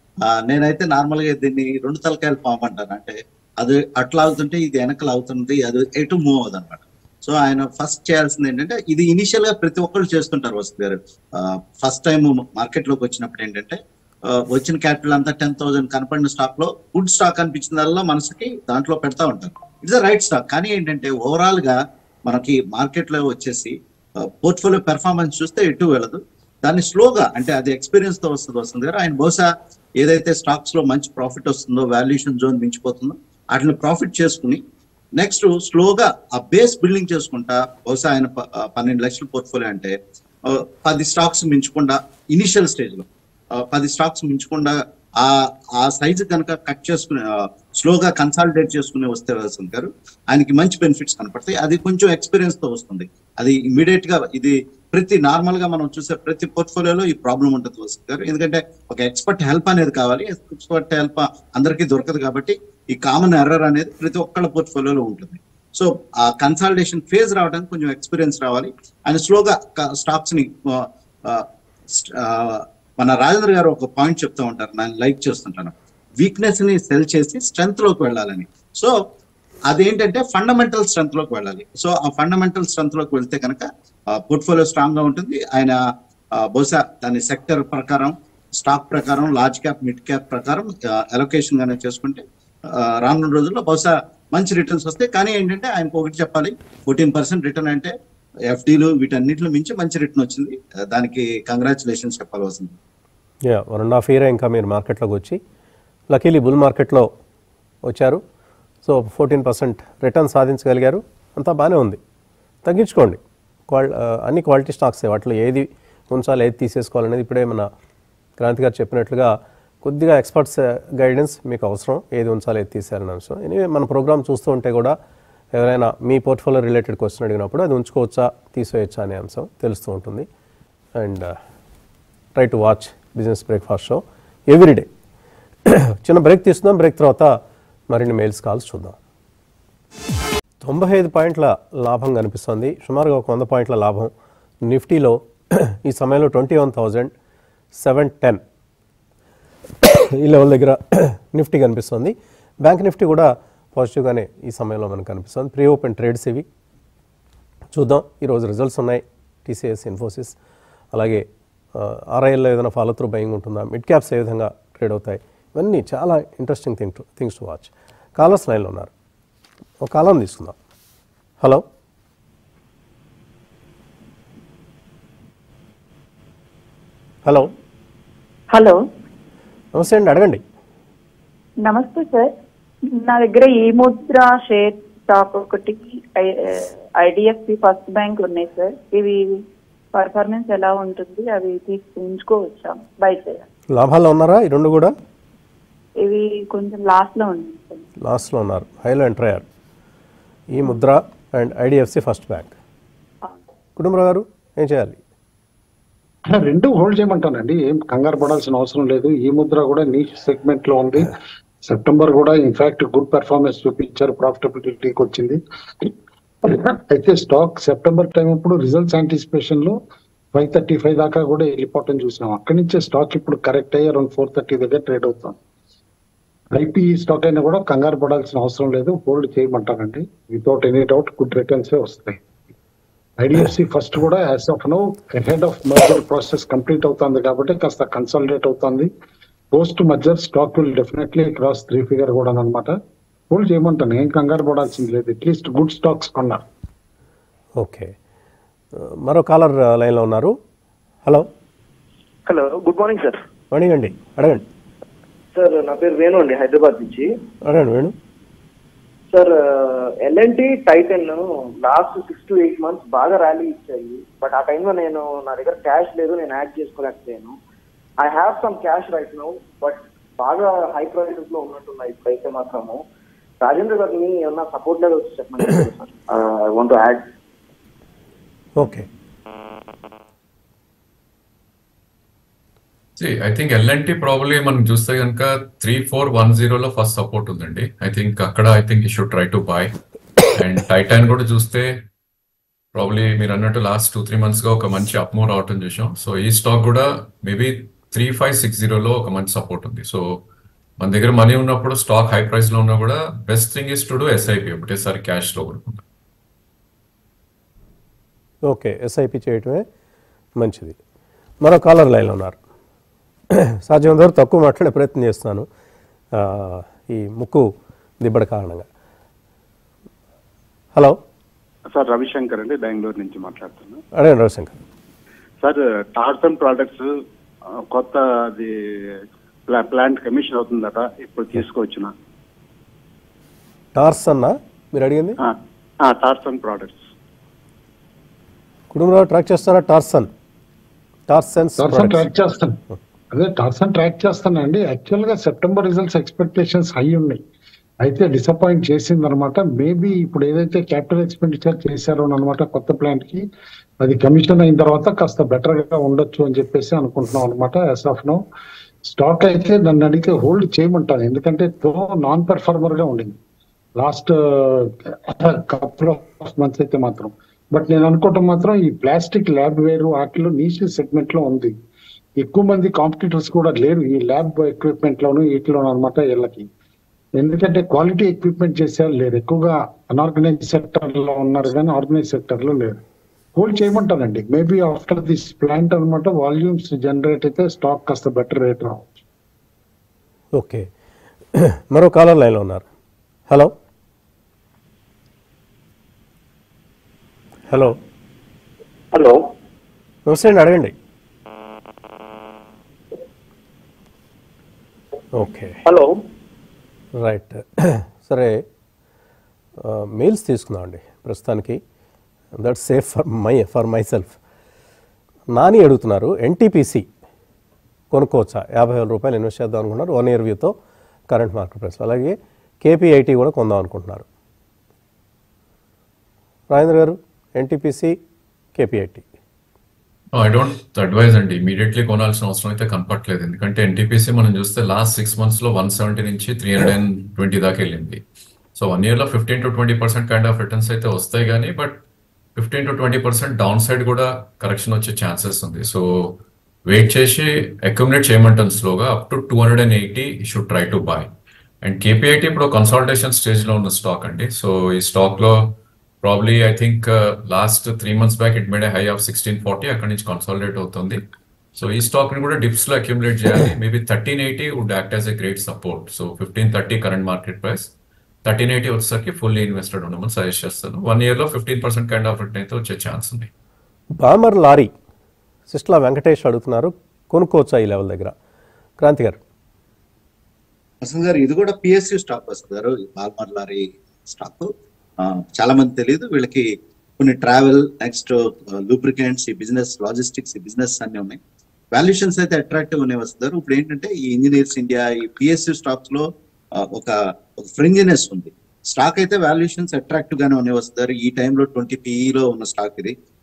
నేనైతే నార్మల్ గా దీన్ని రెండు తలకాయలు పాము అంటాను అంటే అది అట్లా అవుతుంటే ఇది వెనకలు అవుతుంది అది ఎటు మూవ్ అవుతుంది అనమాట సో ఆయన ఫస్ట్ చేయాల్సింది ఏంటంటే ఇది ఇనిషియల్ గా ప్రతి ఒక్కరు చేస్తుంటారు వసంత్ గారు ఫస్ట్ టైం మార్కెట్ లోకి వచ్చినప్పుడు ఏంటంటే ఆ, వచ్చిన క్యాపిటల్ అంతా టెన్ థౌసండ్ కనపడిన స్టాక్ లో గుడ్ స్టాక్ అనిపించిందల్లా మనసుకి దాంట్లో పెడతా ఉంటారు ఇట్స్ రైట్ స్టాక్ కానీ ఏంటంటే ఓవరాల్ గా మనకి మార్కెట్ లో వచ్చేసి పోర్ట్ఫోలియో పెర్ఫార్మెన్స్ చూస్తే ఎటు వెళ్ళదు దాన్ని స్లోగా అంటే అది ఎక్స్పీరియన్స్ తో వస్తుంది వస్తుంది కదా ఆయన బహుశా ఏదైతే స్టాక్స్ లో మంచి ప్రాఫిట్ వస్తుందో వాల్యుయేషన్ జోన్ మించిపోతుందో వాటిని ప్రాఫిట్ చేసుకుని నెక్స్ట్ స్లోగా ఆ బేస్ బిల్డింగ్ చేసుకుంటా బహుశా ఆయన ప- ఆ, పన్నెండు లక్షల పోర్ట్ఫోలియో అంటే ఆ, పది స్టాక్స్ మించకుండా ఇనిషియల్ స్టేజ్ లో ఆ, పది స్టాక్స్ మించకుండా ఆ ఆ సైజ్ కనుక కట్ చేసుకుని స్లోగా కన్సాలిడేట్ చేసుకుని వస్తే వసంత్ గారు ఆయనకి మంచి బెనిఫిట్స్ కనపడతాయి అది కొంచెం ఎక్స్పీరియన్స్ తో వస్తుంది అది ఇమీడియట్ గా ఇది ప్రతి నార్మల్ గా మనం చూసే ప్రతి పోర్ట్ఫోలియోలో ఈ ప్రాబ్లం ఉంటుంది వసంత్ గారు ఎందుకంటే ఒక ఎక్స్పర్ట్ హెల్ప్ అనేది కావాలి ఎక్స్పర్ట్ హెల్ప్ అందరికీ దొరకదు కాబట్టి ఈ కామన్ ఎర్రర్ అనేది ప్రతి ఒక్కళ్ళ పోర్ట్ఫోలియోలో ఉంటుంది సో ఆ కన్సాలిడేషన్ ఫేజ్ రావడానికి కొంచెం ఎక్స్పీరియన్స్ రావాలి ఆయన స్లోగా స్టాక్స్ ని ఆ, ఆ, స్ట్- ఆ, మన రాజేంద్ర గారు ఒక పాయింట్ చెప్తా ఉంటారు నేను లైక్ చేస్తుంటాను వీక్నెస్ ని సెల్ చేసి స్ట్రెంత్ లోకి వెళ్ళాలని సో అదేంటంటే ఫండమెంటల్ స్ట్రెంత్ లోకి వెళ్ళాలి సో ఆ ఫండమెంటల్ స్ట్రెంత్ లోకి వెళ్తే కనుక పోర్ట్ఫోలియో స్ట్రాంగ్ గా ఉంటుంది ఆయన ఆ, బహుశా దాని సెక్టర్ ప్రకారం స్టాక్ ప్రకారం లార్జ్ క్యాప్ మిడ్ క్యాప్ ప్రకారం అలొకేషన్ గానే చేసుకుంటే ఆ, రానున్న రోజుల్లో బహుశా మంచి రిటర్న్స్ వస్తాయి కానీ ఏంటంటే ఆయనకు ఒకటి చెప్పాలి ఫోర్టీన్ పర్సెంట్ రిటర్న్ అంటే ఎఫ్డీలు వీటన్నిటిలో మించి మంచి రిటర్న్ వచ్చింది ఆ, దానికి కంగ్రాచులేషన్స్ చెప్పాలి వస్తుంది yeah one and half year ఇంకా మీరు మార్కెట్లోకి వచ్చి లకీలీ బుల్ మార్కెట్లో వచ్చారు సో ఫోర్టీన్ పర్సెంట్ రిటర్న్ సాధించగలిగారు అంతా బాగానే ఉంది తగ్గించుకోండి క్వాల్ ఆ, అన్ని క్వాలిటీ స్టాక్సే వాటిలో ఏది ఉంచాలి ఏది తీసేసుకోవాలనేది ఇప్పుడే మన క్రాంతి గారు చెప్పినట్లుగా కొద్దిగా ఎక్స్పర్ట్స్ గైడెన్స్ మీకు అవసరం ఏది ఉంచాలి ఏది తీసేయాలని అవసరం ఎనివే మన ప్రోగ్రామ్ చూస్తూ ఉంటే కూడా ఎవరైనా మీ పోర్ట్ఫోలియో రిలేటెడ్ క్వశ్చన్ అడిగినప్పుడు అది ఉంచుకోవచ్చా తీసేయచ్చా అనే అంశం తెలుస్తూ ఉంటుంది and try to watch business breakfast show everyday చిన్న బ్రేక్ తీసుకుందాం బ్రేక్ తర్వాత మరిన్ని మెయిల్స్ కాల్స్ చూద్దాం తొంభై ఐదు పాయింట్ల లాభం కనిపిస్తుంది సుమారుగా ఒక వంద పాయింట్ల లాభం నిఫ్టీలో ఈ సమయంలో twenty one thousand seven ten ఈ లెవెల్ దగ్గర నిఫ్టీ కనిపిస్తుంది బ్యాంక్ నిఫ్టీ కూడా పాజిటివ్గానే ఈ సమయంలో మనకు కనిపిస్తుంది ప్రీ ఓపెన్ ట్రేడ్స్ ఇవి చూద్దాం ఈరోజు రిజల్ట్స్ ఉన్నాయి టీసీఎస్ ఇన్ఫోసిస్ అలాగే ఆర్ఐఎల్లో ఏదైనా ఫాలో త్రూ బయింగ్ ఉంటుందా మిడ్ క్యాప్స్ ఏ విధంగా ట్రేడ్ అవుతాయి ఇవన్నీ చాలా interesting thing to things to watch callers లైన్లో ఉన్నారు ఒక కాలం తీసుకుందాం హలో హలో హలో నమస్తే అండి అడగండి నమస్తే సార్ నా దగ్గర ఈ ముద్ర షేర్ స్టాక్ ఒకటి ఐడిఎఫ్సి ఫస్ట్ బ్యాంక్ ఉన్నాయి సార్ ఇవి పర్ఫార్మెన్స్ ఎలా ఉంటుంది అవి తీసుకు ఉంచుకోవచ్చా బై చేయాలి లాభాల్లో ఉన్నారా ఈ రెండు కూడా ఇవి కొంచెం లాస్ట్ లో ఉన్నాయి సార్ లాస్ట్లో ఉన్నారు హైలో ఎంటర్ అయ్యారు ఈ Mudra and IDFC first bank Kutumbarao garu ఏం చేయాలి రెండు హోల్డ్ చేయమంటానండి ఏం కంగారు పడాల్సిన అవసరం లేదు ఈ ముద్ర కూడా నీచ్ సెగ్మెంట్ లో ఉంది సెప్టెంబర్ కూడా ఇన్ఫాక్ట్ గుడ్ పెర్ఫార్మెన్స్ చూపించారు ప్రాఫిటబిలిటీకి వచ్చింది అయితే స్టాక్ సెప్టెంబర్ టైం అప్పుడు రిజల్ట్స్ యాంటిసిపేషన్ లో ఫైవ్ థర్టీ ఫైవ్ దాకా కూడా వెళ్ళిపోవటం చూసినాం అక్కడి నుంచే స్టాక్ ఇప్పుడు కరెక్ట్ అయ్యి అరౌండ్ ఫోర్ థర్టీ దగ్గర ట్రేడ్ అవుతాం ఐపీఈ స్టాక్ అయినా కూడా కంగారు పడాల్సిన అవసరం లేదు హోల్డ్ చేయమంటానండి without any doubt good returns వస్తాయి ఐడిఎఫ్సి ఫస్ట్ కూడా as of no head of merger process complete అవుతుంది కాబట్టి కాస్త కన్సాలిడేట్ అవుతుంది post merger stock will definitely cross three figure కూడా అనమాట హోల్డ్ చేయమంటాను ఏం కంగారు పడాల్సింది లేదు అట్లీస్ట్ గుడ్ స్టాక్స్ కొన్నారు ఓకే మరో కాలర్ లైన్లో ఉన్నారు hello hello good morning sir అడగండి అడగండి సార్ నా పేరు వేణు అండి హైదరాబాద్ నుంచి అడగండి Venu sir LNT Titan last six to eight months బాగా ర్యాలీ ఇచ్చాయి బట్ ఆ టైంలో నేను నా దగ్గర క్యాష్ లేదు నేను యాడ్ చేసుకోలేకపోయాను I have some cash right now but బాగా హై ప్రైసెస్ లో ఉన్నట్టున్నాయి ఇప్పుడైతే మాత్రము రాజేంద్ర గారిని ఏమన్నా సపోర్ట్ లెవెల్ వచ్చి చెప్పండి sir I want add okay I think LNT probably మనం చూస్తే కనుక త్రీ ఫోర్ వన్ జీరోలో ఫస్ట్ సపోర్ట్ ఉందండి ఐ థింక్ అక్కడ I think you should try to buy and Titan కూడా చూస్తే ప్రాబ్లీ మీరు అన్నట్టు లాస్ట్ టూ త్రీ మంత్స్ గా ఒక మంచి అప్మూవ్ రావటం చూసాం సో ఈ స్టాక్ కూడా మేబీ త్రీ ఫైవ్ సిక్స్ జీరోలో ఒక మంచి సపోర్ట్ ఉంది సో మన దగ్గర మనీ ఉన్నప్పుడు స్టాక్ హై ప్రైస్ లో ఉన్నా కూడా best thing is to do SIP ఒకటేసారి క్యాష్ లో కొనుక్కుంటాం ఓకే ఎస్ఐపి చేయటమే మంచిది మరో కాలర్ లైన్లో ఉన్నారు సాధ్యమైనంత వరకు తక్కువ మాట్లాడే ప్రయత్నం చేస్తున్నాను ఆ, ఈ ముక్కు దిబ్బడ కారణంగా హలో సార్ రవిశంకర్ అండి బెంగళూరు నుంచి మాట్లాడుతున్నాను అడగండి రవిశంకర్ సార్ టార్సన్ ప్రోడక్ట్స్ ఆ, కొత్త అది ప్లా- ప్లాంట్ కమిషన్ అవుతుందట ఇప్పుడు తీసుకొచ్చిన టార్స్ అన్న మీరు అడిగింది ఆ, ఆ, టార్సన్ ప్రోడక్ట్స్ కుటుంబంలో ట్రాక్ చేస్తారా టార్సన్ టార్సన్స్ టార్సన్ ట్రాక్ చేస్తాను అదే టార్సన్ ట్రాక్ చేస్తానండి యాక్చువల్ గా సెప్టెంబర్ రిజల్ట్స్ ఎక్స్పెక్టేషన్స్ హై ఉన్నాయి అయితే డిసప్పాయింట్ చేసింది అనమాట మేబీ ఇప్పుడు ఏదైతే క్యాపిటల్ ఎక్స్పెండిచర్ చేశారో అనమాట కొత్త ప్లాంట్ కి అది కమిషన్ అయిన తర్వాత కాస్త బెటర్ గా ఉండొచ్చు అని చెప్పేసి అనుకుంటున్నాం అనమాట యాజ్ ఆఫ్ నో స్టాక్ అయితే నన్ను అడిగితే హోల్డ్ చేయమంటాను ఎందుకంటే తో నాన్ పెర్ఫార్మర్ గా ఉండింది లాస్ట్ కపుల్ ఆఫ్ మంత్స్ అయితే మాత్రం బట్ నేను అనుకోవటం మాత్రం ఈ ప్లాస్టిక్ ల్యాబ్ వేరు వాటిలో నీచ్ సెగ్మెంట్ లో ఉంది ఎక్కువ మంది కాంపిటీటర్స్ కూడా లేరు ఈ ల్యాబ్ ఎక్విప్మెంట్ లోను వీటిలోను అనమాట వీళ్ళకి ఎందుకంటే క్వాలిటీ ఎక్విప్మెంట్ చేసేవాళ్ళు లేరు ఎక్కువగా అన్ఆర్గనైజ్ సెక్టర్ లో ఉన్నారు కానీ ఆర్గనైజ్ సెక్టర్ లో లేరు హోల్డ్ చేయమంటానండి మేబీ ఆఫ్టర్ దిస్ ప్లాంట్ అనమాట వాల్యూమ్స్ జనరేట్ అయితే స్టాక్ కాస్త బెటర్ రేట్ రావచ్చు ఓకే మరో కాలర్ లైన్లో ఉన్నారు హలో హలో హలో నమస్తే అండి అడగండి ఓకే హలో రైట్ సరే మెయిల్స్ తీసుకుందామండి ప్రస్తుతానికి that safe for my for myself Nani అడుగుతున్నారు ఎన్టీపీసీ కొనుక్కోవచ్చా యాభై వేల రూపాయలు ఇన్వెస్ట్ చేద్దాం అనుకుంటున్నారు వన్ ఇయర్ వ్యూతో కరెంట్ మార్కెట్ ప్రైస్ అలాగే కేపీఐటీ కూడా కొందాం అనుకుంటున్నారు Rajendra garu NTPC KPIT I don't advise అండి ఇమీడియట్లీ కొనాల్సిన అవసరం అయితే కనపట్లేదు ఎందుకంటే ఎన్టీపీసీ మనం చూస్తే లాస్ట్ సిక్స్ మంత్స్ లో వన్ సెవెంటీ నుంచి త్రీ హండ్రెడ్ అండ్ ట్వంటీ దాకా వెళ్ళింది సో వన్ ఇయర్ లో fifteen to twenty percent kind of returns అయితే వస్తాయి కానీ but fifteen to twenty percent down side కూడా కరెక్షన్ వచ్చే ఛాన్సెస్ ఉంది సో వెయిట్ చేసి అక్యుములేట్ చేయమంటాను స్లోగా up to two hundred and eighty should try to buy and KPIT ఇప్పుడు కన్సాలిడేషన్ స్టేజ్ లో ఉన్న స్టాక్ అండి సో ఈ స్టాక్ లో probably I think last three months back it made high of sixteen forty అక్కడ నుంచి కన్సాలిడేట్ అవుతుంది so ఈ స్టాక్ ని కూడా డిప్స్ లో అక్యుములేట్ చేయాలి maybe thirteen eighty would act as a great support so fifteen thirty current market price thirteen eighty వచ్చేసరికి fully invested ఉండమని సజెస్ట్ చేస్తాను వన్ ఇయర్ లో fifteen percent kind of return అయితే వచ్చే ఛాన్స్ ఉంది బామర్ లారీ సిస్టలా వెంకటేష్ అడుగుతున్నారు కొనుక్కోవచ్చా ఈ లెవెల్ దగ్గర క్రాంతి గారు వసంత్ గారు ఇది కూడా పిఎస్యు స్టాక్ వస్తుంది గారు ఈ బాల్మర్ లారీ స్టాక్ చాలా మంది తెలియదు వీళ్ళకి కొన్ని ట్రావెల్ నెక్స్ట్ లూబ్రికెంట్స్ ఈ బిజినెస్ లాజిస్టిక్స్ ఈ బిజినెస్ అన్ని ఉన్నాయి వాల్యుయేషన్స్ అయితే అట్రాక్టివ్ ఉన్నాయి వస్తారు ఇప్పుడు ఏంటంటే ఈ ఇంజనీర్స్ ఇండియా ఈ పిఎస్యు స్టాక్స్ లో ఆ, ఒక ఒక ఫ్రింజినెస్ ఉంది స్టాక్ అయితే వాల్యుయేషన్స్ అట్రాక్టివ్ గానే ఉన్నాయి వస్తారు ఈ టైంలో ట్వంటీ లో ఉన్న స్టాక్ ఇది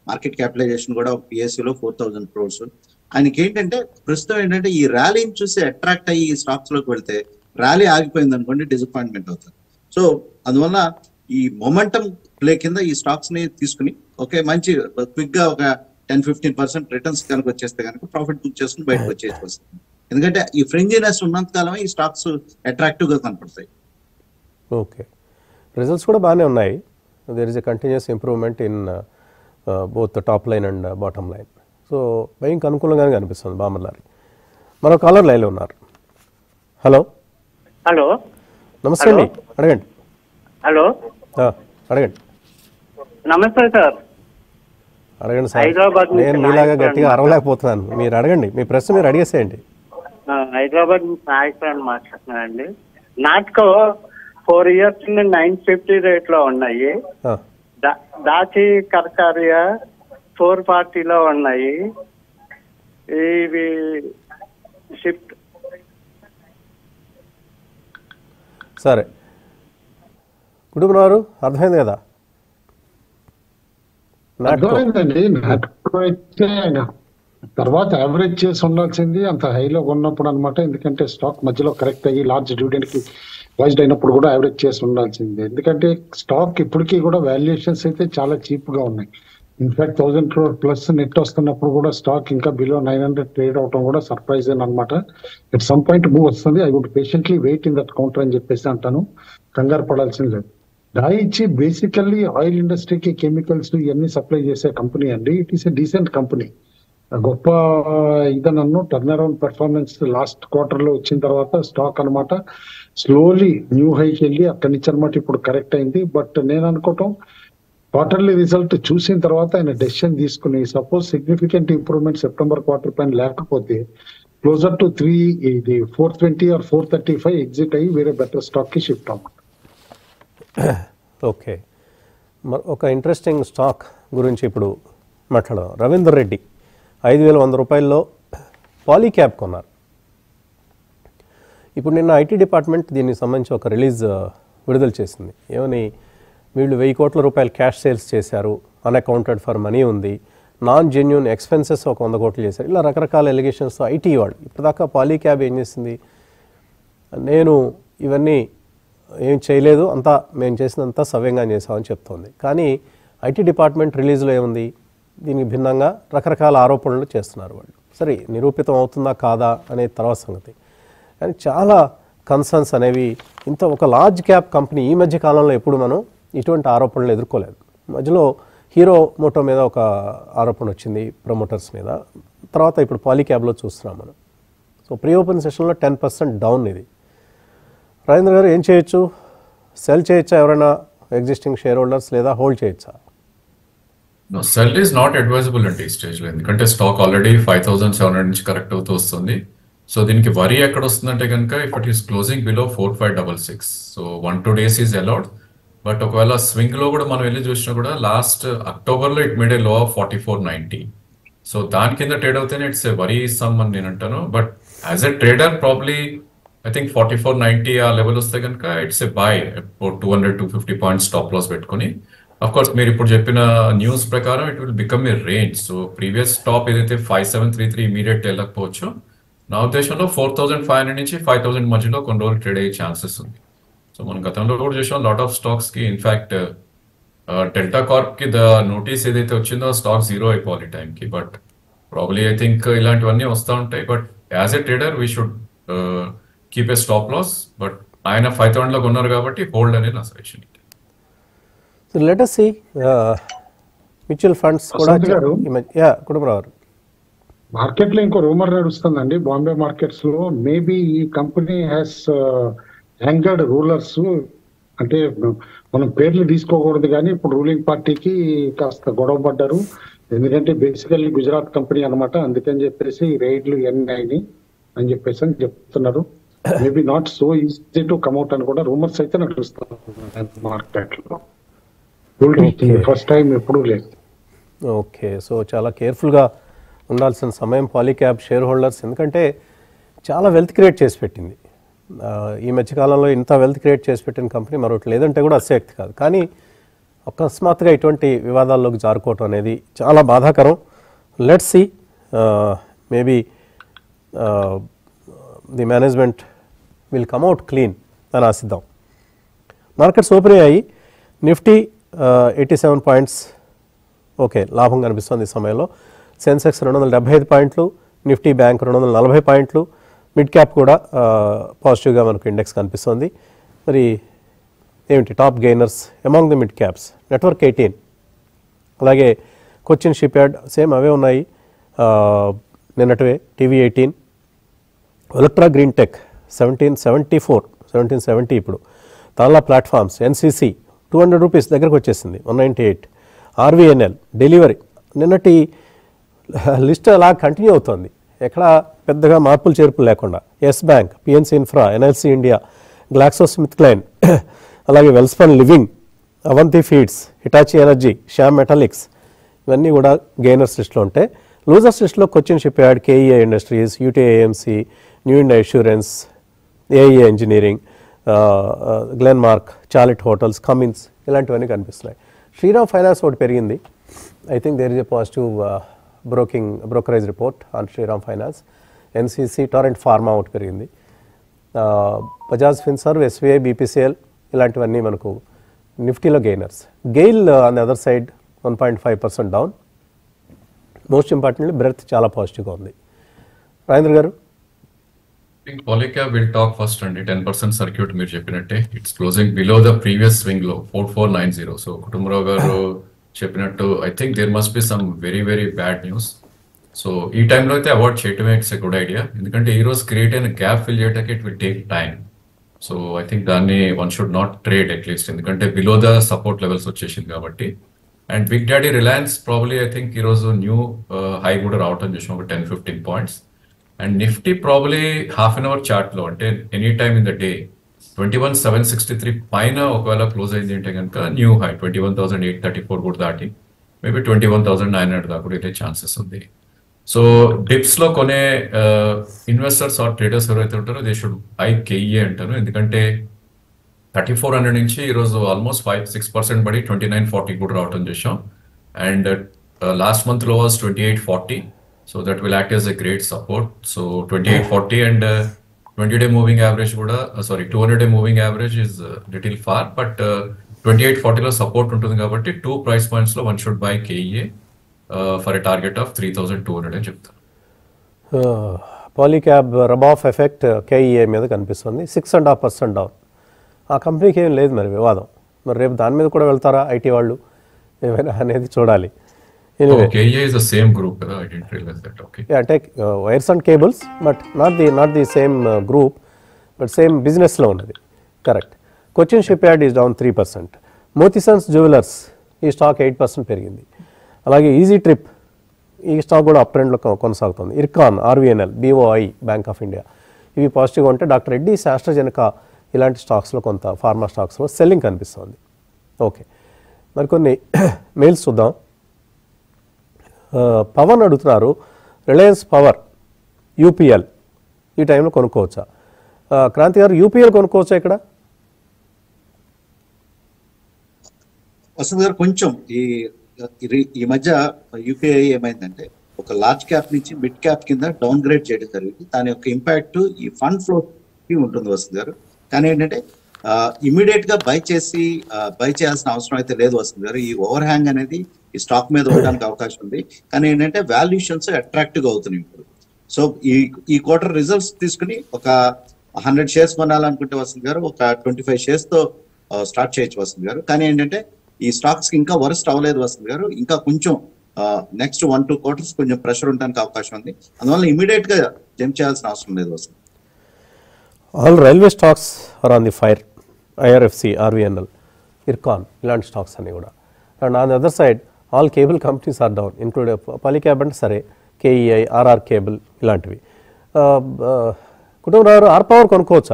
మార్కెట్ క్యాపిటలైజేషన్ కూడా పిఎస్సిలో ఫోర్ థౌసండ్ క్రోర్స్ ఆయనకి ఏంటంటే ప్రస్తుతం ఏంటంటే ఈ ర్యాలీని చూసి అట్రాక్ట్ అయ్యి ఈ స్టాక్స్ లోకి వెళ్తే ర్యాలీ ఆగిపోయింది అనుకోండి డిసప్పాయింట్మెంట్ అవుతుంది సో అందువల్ల ఈ మొమెంటం ప్లే కింద ఈ స్టాక్స్ ని తీసుకుని ఒకే మంచి క్విక్ గా ఒక టెన్ ఫిఫ్టీన్ పర్సెంట్ రిటర్న్స్ కనుక వచ్చేస్తే కనుక ప్రాఫిట్ బుక్ చేసుకుని బయటకు వచ్చేసి వస్తుంది ఎందుకంటే ఈ ఫ్రెంజినెస్ ఉన్నంత కాలమే ఈ స్టాక్స్ అట్రాక్టివ్ గా కనపడతాయి ఓకే రిజల్ట్స్ కూడా బాగానే ఉన్నాయి there is a continuous improvement in both top line and bottom line so buying అనుకూలంగానే కనిపిస్తుంది బామర్లారి మరో కాలర్ లైన్లో ఉన్నారు హలో హలో నమస్తే అండి అడగండి హలో ఆ, అడగండి నమస్తే సార్ అడగండి సార్ హైదరాబాద్ నుంచి నేను మీలాగా నాయకుడు గట్టిగా అన్నమాట. అరవలేకపోతున్నాను మీరు అడగండి మీ ప్రశ్న మీరు అడిగేసేయండి ఆ, హైదరాబాద్ నుంచి నాయకుడు మాట్లాడుతున్నానండి నాటకో ఫోర్ ఇయర్స్ నుండి నైన్ ఫిఫ్టీ రేట్ లో ఉన్నాయి ఆ, దా- దాచి కర్కారియా ఫోర్ ఫార్టీలో ఉన్నాయి ఇవి షిఫ్ట్ సరే కుటుంబం వారు అర్థమైంది కదా నాట్కో అర్థమైందండి నాటకం అయితే తర్వాత యావరేజ్ చేసి ఉండాల్సింది అంత హైలో ఉన్నప్పుడు అన్నమాట ఎందుకంటే స్టాక్ మధ్యలో కరెక్ట్ అయ్యి లార్జ్ డివిడెండ్ కి వైజ్డ్ అయినప్పుడు కూడా యావరేజ్ చేసి ఉండాల్సింది ఎందుకంటే స్టాక్ ఇప్పటికీ కూడా వాల్యుయేషన్స్ అయితే చాలా చీప్ గా ఉన్నాయి in fact thousand crore plus net వస్తున్నప్పుడు కూడా స్టాక్ ఇంకా బిలో నైన్ హండ్రెడ్ ట్రేడ్ అవడం కూడా సర్ప్రైజ్ అనమాట ఎట్ సమ్ పాయింట్ మూవ్ వస్తుంది I would patiently wait in that counter అని చెప్పేసి అంటాను కంగారు పడాల్సింది లేదు డాయిచి బేసికల్లీ ఆయిల్ ఇండస్ట్రీకి కెమికల్స్ ఇవన్నీ సప్లై చేసే కంపెనీ అండి it is a decent company గొప్ప ఇదనన్ను turn around performance last quarter లో వచ్చిన తర్వాత స్టాక్ అన్నమాట స్లోలీ న్యూ హైకి వెళ్ళి అక్కడి నుంచి అనమాట ఇప్పుడు కరెక్ట్ అయింది బట్ నేను అనుకోవటం క్వార్టర్లీ రిజల్ట్ చూసిన తర్వాత ఆయన డెసిషన్ తీసుకుని suppose significant improvement September quarter పైన లేకపోతే క్లోజర్ టు త్రీ ఇది four twenty or four thirty five exit అయ్యి వేరే బెటర్ స్టాక్ కి షిఫ్ట్ అవ్వమాట ఓకే మరి ఒక ఇంట్రెస్టింగ్ స్టాక్ గురించి ఇప్పుడు మాట్లాడదాం రవీందర్ రెడ్డి ఐదు వేల వంద రూపాయల్లో పాలీక్యాబ్ కొన్నారు ఇప్పుడు నిన్న ఐటీ డిపార్ట్మెంట్ దీనికి సంబంధించి ఒక రిలీజ్ ఆ, విడుదల చేసింది ఏమని వీళ్ళు వెయ్యి కోట్ల రూపాయలు క్యాష్ సేల్స్ చేశారు అన్అకౌంటెడ్ ఫర్ మనీ ఉంది నాన్ జెన్యున్ ఎక్స్పెన్సెస్ ఒక వంద కోట్లు చేశారు ఇలా రకరకాల ఎలిగేషన్స్తో ఐటీ వాళ్ళు ఇప్పటిదాకా పాలీక్యాబ్ ఏం చేసింది నేను ఇవన్నీ ఏం చేయలేదు అంతా మేము చేసినంత సవ్యంగా చేసామని చెప్తోంది కానీ ఐటీ డిపార్ట్మెంట్ రిలీజ్లో ఏముంది దీనికి భిన్నంగా రకరకాల ఆరోపణలు చేస్తున్నారు వాళ్ళు సరే నిరూపితం అవుతుందా కాదా అనే తర్వాత సంగతి కానీ చాలా కన్సర్న్స్ అనేవి ఇంత ఒక లార్జ్ క్యాప్ కంపెనీ ఈ మధ్య కాలంలో ఎప్పుడు మనం ఇటువంటి ఆరోపణలు ఎదుర్కోలేదు మధ్యలో హీరో మోటో మీద ఒక ఆరోపణ వచ్చింది ప్రమోటర్స్ మీద తర్వాత ఇప్పుడు పాలీక్యాబ్లో చూస్తున్నాం మనం సో ప్రీ ఓపెన్ సెషన్లో టెన్ పర్సెంట్ డౌన్ ఇది రాజేంద్ర గారు ఏం చేయొచ్చు సెల్ చేయొచ్చా ఎవరైనా ఎగ్జిస్టింగ్ షేర్ హోల్డర్స్ లేదా హోల్డ్ చేయొచ్చా సెల్ ఈజ్ నాట్ అడ్వైజబుల్ అంటే ఈ స్టేజ్ లో ఎందుకంటే stock already five thousand seven hundred నుంచి కరెక్ట్ అవుతూ వస్తుంది సో దీనికి వరి ఎక్కడ వస్తుందంటే కనుక if it is closing below four five double six so one two days is allowed but ఒకవేళ స్వింగ్ లో కూడా మనం వెళ్ళి చూసినా కూడా లాస్ట్ అక్టోబర్ లో it made a low of forty four ninety so దాని కింద ట్రేడ్ అవుతేనే ఇట్స్ ఏ వరీ సమ్ అని నేను అంటాను but as a trader probably I think forty four ninety ఆ లెవెల్ వస్తే కనుక it's a buy two hundred two fifty points stop loss పెట్టుకుని అఫ్ కోర్స్ మీరు ఇప్పుడు చెప్పిన న్యూస్ ప్రకారం it will become a range so previous top ఏదైతే five seven three three immediate వెళ్ళకపోవచ్చు నా ఉద్దేశంలో ఫోర్ థౌసండ్ ఫైవ్ హండ్రెడ్ నుంచి ఫైవ్ థౌసండ్ మధ్యలో కొన్ని రోజులు ట్రేడ్ అయ్యే ఛాన్సెస్ ఉంది సో మనం గతంలో కూడా చూసాం లాట్ ఆఫ్ స్టాక్స్ కి ఇన్ఫాక్ట్ డెల్టా కార్ప్ కి ద నోటీస్ ఏదైతే వచ్చిందో స్టాక్ జీరో అయిపోవాలి ఈ టైంకి బట్ ప్రాబ్లీ ఐ థింక్ ఇలాంటివన్నీ వస్తూ ఉంటాయి but as a trader we should keep a stop loss but ఆయన ఫైవ్ థౌసండ్ లో కొన్నారు కాబట్టి హోల్డ్ అనేది నా suggestion so let us see mutual funds కూడా వసంత్ గారు? ఈ మధ్య యా కుటుంబరావు గారు మార్కెట్ లో ఇంకో రూమర్ నడుస్తుందండి బాంబే మార్కెట్స్ లో మేబీ ఈ కంపెనీ హ్యాస్ యాంగర్డ్ రూలర్స్ అంటే మనం పేర్లు తీసుకోకూడదు కానీ ఇప్పుడు రూలింగ్ పార్టీకి కాస్త గొడవ పడ్డారు ఎందుకంటే బేసికల్లీ గుజరాత్ కంపెనీ అన్నమాట అందుకని చెప్పేసి రైడ్లు ఎన్ని అయినాయి అని చెప్పేసి అని చెప్తున్నారు maybe not so easy to come out అని కూడా రూమర్స్ అయితే నడుస్తున్నాయి మార్కెట్ లో Okay. ఫస్ట్ టైం ఎప్పుడూ లేదు ఓకే సో చాలా కేర్ఫుల్గా ఉండాల్సిన సమయం పాలీక్యాబ్ షేర్ హోల్డర్స్ ఎందుకంటే చాలా వెల్త్ క్రియేట్ చేసి పెట్టింది ఆ, ఈ మధ్యకాలంలో ఇంత వెల్త్ క్రియేట్ చేసి పెట్టిన కంపెనీ మరొకటి లేదంటే కూడా అసక్తి కాదు కానీ అకస్మాత్తుగా ఇటువంటి వివాదాల్లోకి జారుకోవటం అనేది చాలా బాధాకరం let see maybe the management will come out clean అని ఆశిద్దాం మార్కెట్స్ ఓపెన్ అయ్యాయి Nifty eighty seven points okay లాభం కనిపిస్తుంది ఈ సమయంలో సెన్సెక్స్ రెండు వందల డెబ్బై ఐదు పాయింట్లు నిఫ్టీ బ్యాంక్ రెండు వందల నలభై పాయింట్లు మిడ్ క్యాప్ కూడా పాజిటివ్గా మనకు ఇండెక్స్ కనిపిస్తుంది మరి ఏమిటి top gainers among the mid caps Network eighteen అలాగే కొచ్చిన్ షిప్ యార్డ్ సేమ్ అవే ఉన్నాయి ఆ, నిన్నటివే TV eighteen Electra Green Tech seventeen seventy four seventeen seventy ఇప్పుడు Tanla platforms NCC two hundred rupees దగ్గరకు వచ్చేసింది one ninety eight RVNL delivery నిన్నటి list అలా కంటిన్యూ అవుతోంది ఎక్కడ పెద్దగా మార్పులు చేర్పులు లేకుండా Yes Bank PNC Infra NLC India Glaxo Smith Kline అలాగే Welspun Living Avanti Feeds Hitachi energy Shyam Metalics ఇవన్నీ కూడా గెయినర్స్ లిస్ట్లో ఉంటాయి లూజర్స్ లిస్ట్లో Cochin shipyard KEA industries UTAMC New India insurance AEA engineering Glenmark Chalet hotels Cummins ఇలాంటివన్నీ కనిపిస్తున్నాయి Shriram finance ఒకటి పెరిగింది I think there is a positive broking brokerage report on Shriram finance NCC Torrent Pharma ఒకటి పెరిగింది Bajaj Finserv SBI BPCL ఇలాంటివన్నీ మనకు నిఫ్టీలో gainers GAIL on the other side one point five percent down most importantly breath చాలా పాజిటివ్గా ఉంది Rajendra garu think Polycab will talk first అండి ten percent circuit మీరు చెప్పినట్టే it's closing below the previous swing లో four four nine zero so Kutumbarao garu చెప్పినట్టు I think there must be some very very bad news so ఈ టైంలో అయితే అవాయిడ్ చేయటమే ఇట్స్ ఎ గుడ్ ఐడియా ఎందుకంటే ఈ రోజు క్రియేట్ అయిన గ్యాప్ ఫిల్ చేయడానికి it will take time so I think దాన్ని one should not trade at least ఎందుకంటే బిలో ద సపోర్ట్ లెవెల్స్ వచ్చేసింది కాబట్టి and big daddy Reliance probably I think ఈ రోజు న్యూ హై కూడా రావటం చూసాం ఒక ten fifteen points and Nifty probably half an hour chart లో అంటే any time in the day twenty one seven sixty three పైన ఒకవేళ క్లోజ్ అయింది అంటే కనుక new high twenty one thousand eight thirty four కూడా దాటి maybe twenty one thousand nine hundred దాకా కూడా అయితే ఛాన్సెస్ ఉంది సో డిప్స్ లో కొనే ఇన్వెస్టర్స్ ఆర్ ట్రేడర్స్ ఎవరైతే ఉంటారో దే షుడ్ ఐ కేఈఏ అంటారు ఎందుకంటే థర్టీ ఫోర్ హండ్రెడ్ నుంచి ఈరోజు ఆల్మోస్ట్ ఫైవ్ సిక్స్ పర్సెంట్ పడి ట్వంటీ నైన్ ఫార్టీ కూడా రావటం చేసాం అండ్ లాస్ట్ మంత్ లో was twenty eight forty so that will act as a great support so twenty eight forty and twenty day moving average కూడా sorry two hundred day moving average is little far but twenty eight ఫార్టీలో support ఉంటుంది కాబట్టి two price points లో one should buy KEA for a target of three thousand two hundred అని చెప్తాను Polycab rub off effect KEA మీద కనిపిస్తుంది six and half percent down ఆ కంపెనీకి ఏం లేదు మరి వివాదం మరి రేపు దాని మీద కూడా వెళ్తారా ఐటీ వాళ్ళు ఏమైనా అనేది చూడాలి anyway KEA is the same group కదా I didn't realise that okay అంటే wires and cables but not the not the same group but same బిజినెస్లో ఉన్నది correct Cochin shipyard is down three percent Motisons jewellers ఈ stock eight percent పెరిగింది అలాగే easy trip ఈ stock కూడా up ట్రెండ్లో కొ- కొనసాగుతుంది Ircon RVNL BOI Bank of India ఇవి పాజిటివ్గా ఉంటే డాక్టర్ రెడ్డి శాస్త్రజనక ఇలాంటి స్టాక్స్లో కొంత ఫార్మా స్టాక్స్లో సెల్లింగ్ కనిపిస్తుంది ఓకే మరికొన్ని మెయిల్స్ చూద్దాం ఆ, పవన్ అడుగుతున్నారు రిలయన్స్ పవర్ యూపీఎల్ ఈ టైంలో కొనుక్కోవచ్చా ఆ, క్రాంతి గారు యూపీఎల్ కొనుక్కోవచ్చా ఇక్కడ వసంత్ గారు కొంచెం ఈ ఈ- ఈ మధ్య యూపీఐ ఏమైందంటే ఒక లార్జ్ క్యాప్ నుంచి మిడ్ క్యాప్ కింద డౌన్ గ్రేడ్ చేయడం జరిగింది దాని యొక్క ఇంపాక్ట్ ఈ ఫండ్ ఫ్లో కి ఉంటుంది వసంత్ గారు కానీ ఏంటంటే ఇమీడియట్ గా బై చేసి బై చేయాల్సిన అవసరం అయితే లేదు వసంత్ గారు ఈ ఓవర్ హ్యాంగ్ అనేది ఈ స్టాక్ మీద ఉండడానికి అవకాశం ఉంది కానీ ఏంటంటే వాల్యుయేషన్స్ అట్రాక్టివ్ అవుతున్నాయి ఇప్పుడు సో ఈ ఈ క్వార్టర్ రిజల్ట్స్ తీసుకుని ఒక హండ్రెడ్ షేర్స్ కొనాలనుకుంటే వసంత్ గారు ఒక ట్వంటీ ఫైవ్ షేర్స్ తో స్టార్ట్ చేయొచ్చు వసంత్ గారు కానీ ఏంటంటే ఈ స్టాక్స్ కి ఇంకా వరస్ట్ అవ్వలేదు వసంత్ గారు ఇంకా కొంచెం నెక్స్ట్ వన్ టూ క్వార్టర్స్ కొంచెం ప్రెషర్ ఉండడానికి అవకాశం ఉంది అందువల్ల ఇమీడియట్ గా జంప్ చేయాల్సిన అవసరం లేదు Vasant all railway stocks are on the fire IRFC RVNL Ircon ఇలాంటి స్టాక్స్ అన్నీ కూడా and on the other side all cable companies are down include Polycab అంటే సరే కేఈఐ ఆర్ఆర్ కేబుల్ ఇలాంటివి కుటుంబరావు ఆర్ పవర్ కొనుక్కోవచ్చా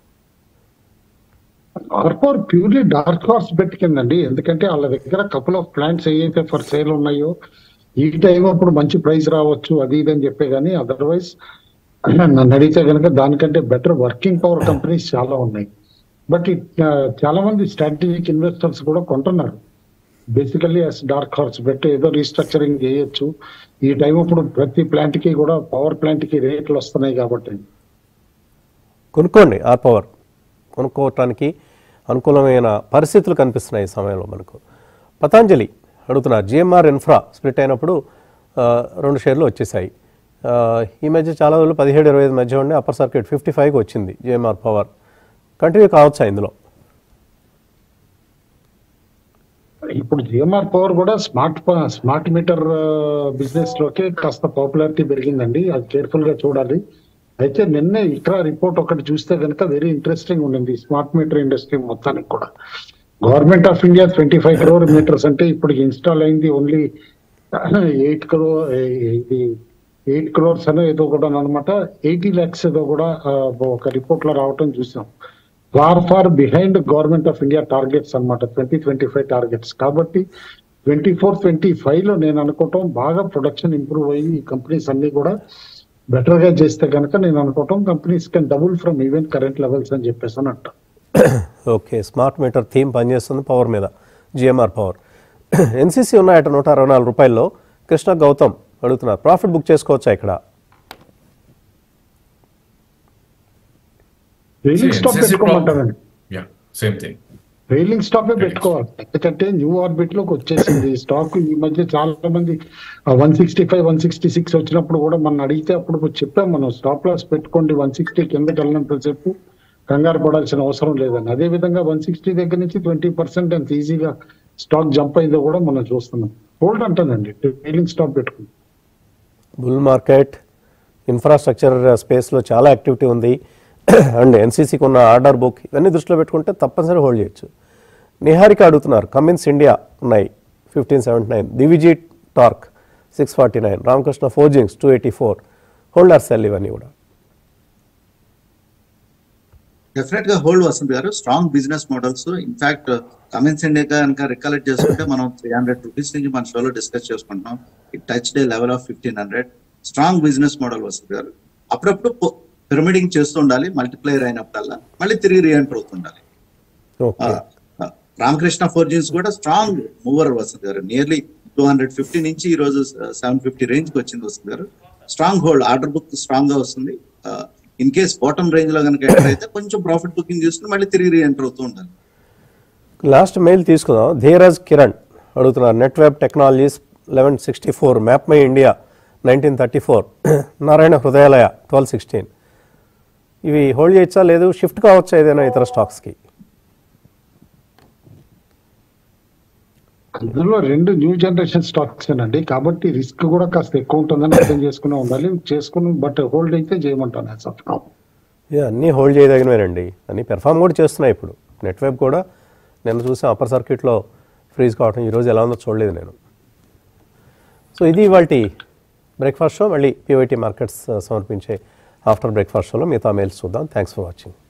R power purely dark horse bet కిందండి ఎందుకంటే వాళ్ళ దగ్గర కపుల్ ఆఫ్ ప్లాంట్స్ ఏవైతే ఫర్ సేల్ ఉన్నాయో ఈ టైం అప్పుడు మంచి ప్రైస్ రావచ్చు అది ఇది అని చెప్పే కానీ అదర్వైజ్ నన్ను అడిగితే కనుక దానికంటే బెటర్ వర్కింగ్ పవర్ కంపెనీస్ చాలా ఉన్నాయి బట్ చాలా మంది స్ట్రాటజిక్ ఇన్వెస్టర్స్ కూడా కొంటున్నారు బేసికల్లీ అస్ డార్క్ హార్స్ పెట్టి ఏదో రీస్ట్రక్చరింగ్ చేయొచ్చు ఈ టైం అప్పుడు ప్రతి ప్లాంట్ కి కూడా పవర్ ప్లాంట్ కి రేట్లు వస్తున్నాయి కాబట్టి కొనుక్కోండి ఆర్ పవర్ కొనుక్కోవటానికి అనుకూలమైన పరిస్థితులు కనిపిస్తున్నాయి ఈ సమయంలో మనకు పతాంజలి అడుగుతున్నారు జిఎంఆర్ ఇన్ఫ్రా స్ప్లిట్ అయినప్పుడు ఆ, రెండు షేర్లు వచ్చేసాయి ఆ, ఈ మధ్య చాలా రోజులు పదిహేడు ఇరవై ఐదు మధ్య ఉండి అప్పర్ సర్క్యూట్ ఫిఫ్టీ ఫైవ్కి వచ్చింది జిఎంఆర్ పవర్ కంటిన్యూ కావచ్చా ఇందులో ఇప్పుడు జిఎంఆర్ పవర్ కూడా స్మార్ట్ ప- స్మార్ట్ మీటర్ బిజినెస్ లోకే కాస్త పాపులారిటీ పెరిగిందండి అది కేర్ఫుల్ గా చూడాలి అయితే నిన్నే ఇక్కడ రిపోర్ట్ ఒకటి చూస్తే కనుక వెరీ ఇంట్రెస్టింగ్ ఉండింది స్మార్ట్ మీటర్ ఇండస్ట్రీ మొత్తానికి కూడా government of India twenty five crore meters అంటే ఇప్పుడు ఇన్స్టాల్ అయింది ఓన్లీ ఎయిట్ క్రో ఇది ఎయిట్ క్రోర్స్ అని ఏదో కూడా అనమాట ఎయిటీ ల్యాక్స్ ఏదో కూడా ఆ, ఒక రిపోర్ట్ లో రావటం చూసాం far far behind government of India targets అన్నమాట ట్వంటీ ట్వంటీ ఫైవ్ టార్గెట్స్ కాబట్టి ట్వంటీ ఫోర్ ట్వంటీ ఫైవ్ లో నేను అనుకోవటం బాగా ప్రొడక్షన్ ఇంప్రూవ్ అయ్యి ఈ కంపెనీస్ అన్ని కూడా బెటర్ గా చేస్తే కనుక నేను అనుకోవటం companies can double from even current levels అని చెప్పేసి అని అంట ఓకే స్మార్ట్ మీటర్ థీమ్ పనిచేస్తుంది పవర్ మీద జిఎంఆర్ పవర్ ఎన్సీసీ ఉన్నాయట నూట అరవై నాలుగు రూపాయల్లో కృష్ణ గౌతమ్ అడుగుతున్నారు ప్రాఫిట్ బుక్ చేసుకోవచ్చా ఇక్కడ రైలింగ్ స్టాప్ పెట్టుకోమంటారండి yeah same thing trailing stop పెట్టుకోవాలి ఎందుకంటే న్యూ ఆర్బిట్ లోకి వచ్చేసింది స్టాక్ ఈ మధ్య చాలా మంది one sixty five one sixty six వచ్చినప్పుడు కూడా మనం అడిగితే అప్పుడు చెప్పాం మనం స్టాప్ లాస్ పెట్టుకోండి వన్ సిక్స్టీ కిందకి వెళ్ళినంతసేపు కంగారు పడాల్సిన అవసరం లేదని అదే విధంగా వన్ సిక్స్టీ దగ్గర నుంచి ట్వంటీ పర్సెంట్ అంత ఈజీగా స్టాక్ జంప్ అయిందో కూడా మనం చూస్తున్నాం హోల్డ్ అంటానండి రైలింగ్ స్టాప్ పెట్టుకుని బుల్ మార్కెట్ ఇన్ఫ్రాస్ట్రక్చర్ స్పేస్లో చాలా యాక్టివిటీ ఉంది అండ్ ఎన్సీసీకి ఉన్న ఆర్డర్ బుక్ ఇవన్నీ దృష్టిలో పెట్టుకుంటే తప్పనిసరి హోల్డ్ చేయొచ్చు నిహారిక అడుగుతున్నారు కమిన్స్ ఇండియా ఉన్నాయి fifteen seventy nine Divgi torque six forty nine Ramakrishna forgings two eighty four holder sell ఇవన్నీ కూడా డెఫినెట్ గా హోల్డ్ వస్తుంది గారు strong business models in fact Cummins India కనుక రికలెక్ట్ చేసుకుంటే మనం త్రీ హండ్రెడ్ రూపీస్ నుంచి మన షోలో డిస్కస్ చేసుకుంటున్నాం it touch the level of fifteen hundred strong business model వస్తుంది గారు అప్పుడప్పుడు పిరమిడింగ్ చేస్తూ ఉండాలి మల్టిప్లేయర్ అయినప్పుడల్లా మళ్ళీ తిరిగి రీఎంటర్ అవుతుండాలి ఓకే ఆ, రామకృష్ణ ఫోర్జిన్స్ కూడా స్ట్రాంగ్ మూవర్ వస్తుంది గారు నియర్లీ టూ హండ్రెడ్ ఫిఫ్టీ నుంచి ఈ రోజు సెవెన్ ఫిఫ్టీ రేంజ్ కి వచ్చింది వస్తుంది గారు strong hold order book strong గా వస్తుంది ఇన్ కేస్ బాటమ్ రేంజ్ లో కనుక ఎంటర్ అయితే కొంచెం ప్రాఫిట్ బుకింగ్ చేసుకుని మళ్ళీ తిరిగి రీఎంటర్ అవుతూ ఉండాలి లాస్ట్ మెయిల్ తీసుకుందాం ధీరజ్ కిరణ్ అడుగుతున్నారు Net Web technologies eleven sixty four Map My India nineteen thirty four Narayana Hrudayalaya twelve sixteen ఇవి హోల్డ్ చేయొచ్చా లేదు షిఫ్ట్ కావచ్చా ఏదైనా ఇతర స్టాక్స్కి అందులో రెండు న్యూ జనరేషన్ స్టాక్స్ అండి కాబట్టి రిస్క్ కూడా కాస్త ఎక్కువ ఉంటుందని అర్థం చేసుకునే ఉండాలి చేసుకుని బట్ హోల్డ్ అయితే చేయమంటాను యాజ్ ఆఫ్ నౌ ఇది అన్నీ హోల్డ్ చేయదగినవేనండి అన్నీ పెర్ఫామ్ కూడా చేస్తున్నాయి ఇప్పుడు నెట్ వెబ్ కూడా నేను చూసాం అప్పర్ సర్క్యూట్లో ఫ్రీజ్ కావటం ఈరోజు ఎలా ఉందో చూడలేదు నేను సో ఇది ఇవాళ బ్రేక్ఫాస్ట్ షో మళ్ళీ పివైటీ మార్కెట్స్ సమర్పించే ఆఫ్టర్ బ్రేక్ఫాస్ట్ షోలో మిగతా మెయిల్స్ చూద్దాం థ్యాంక్స్ ఫర్ వాచింగ్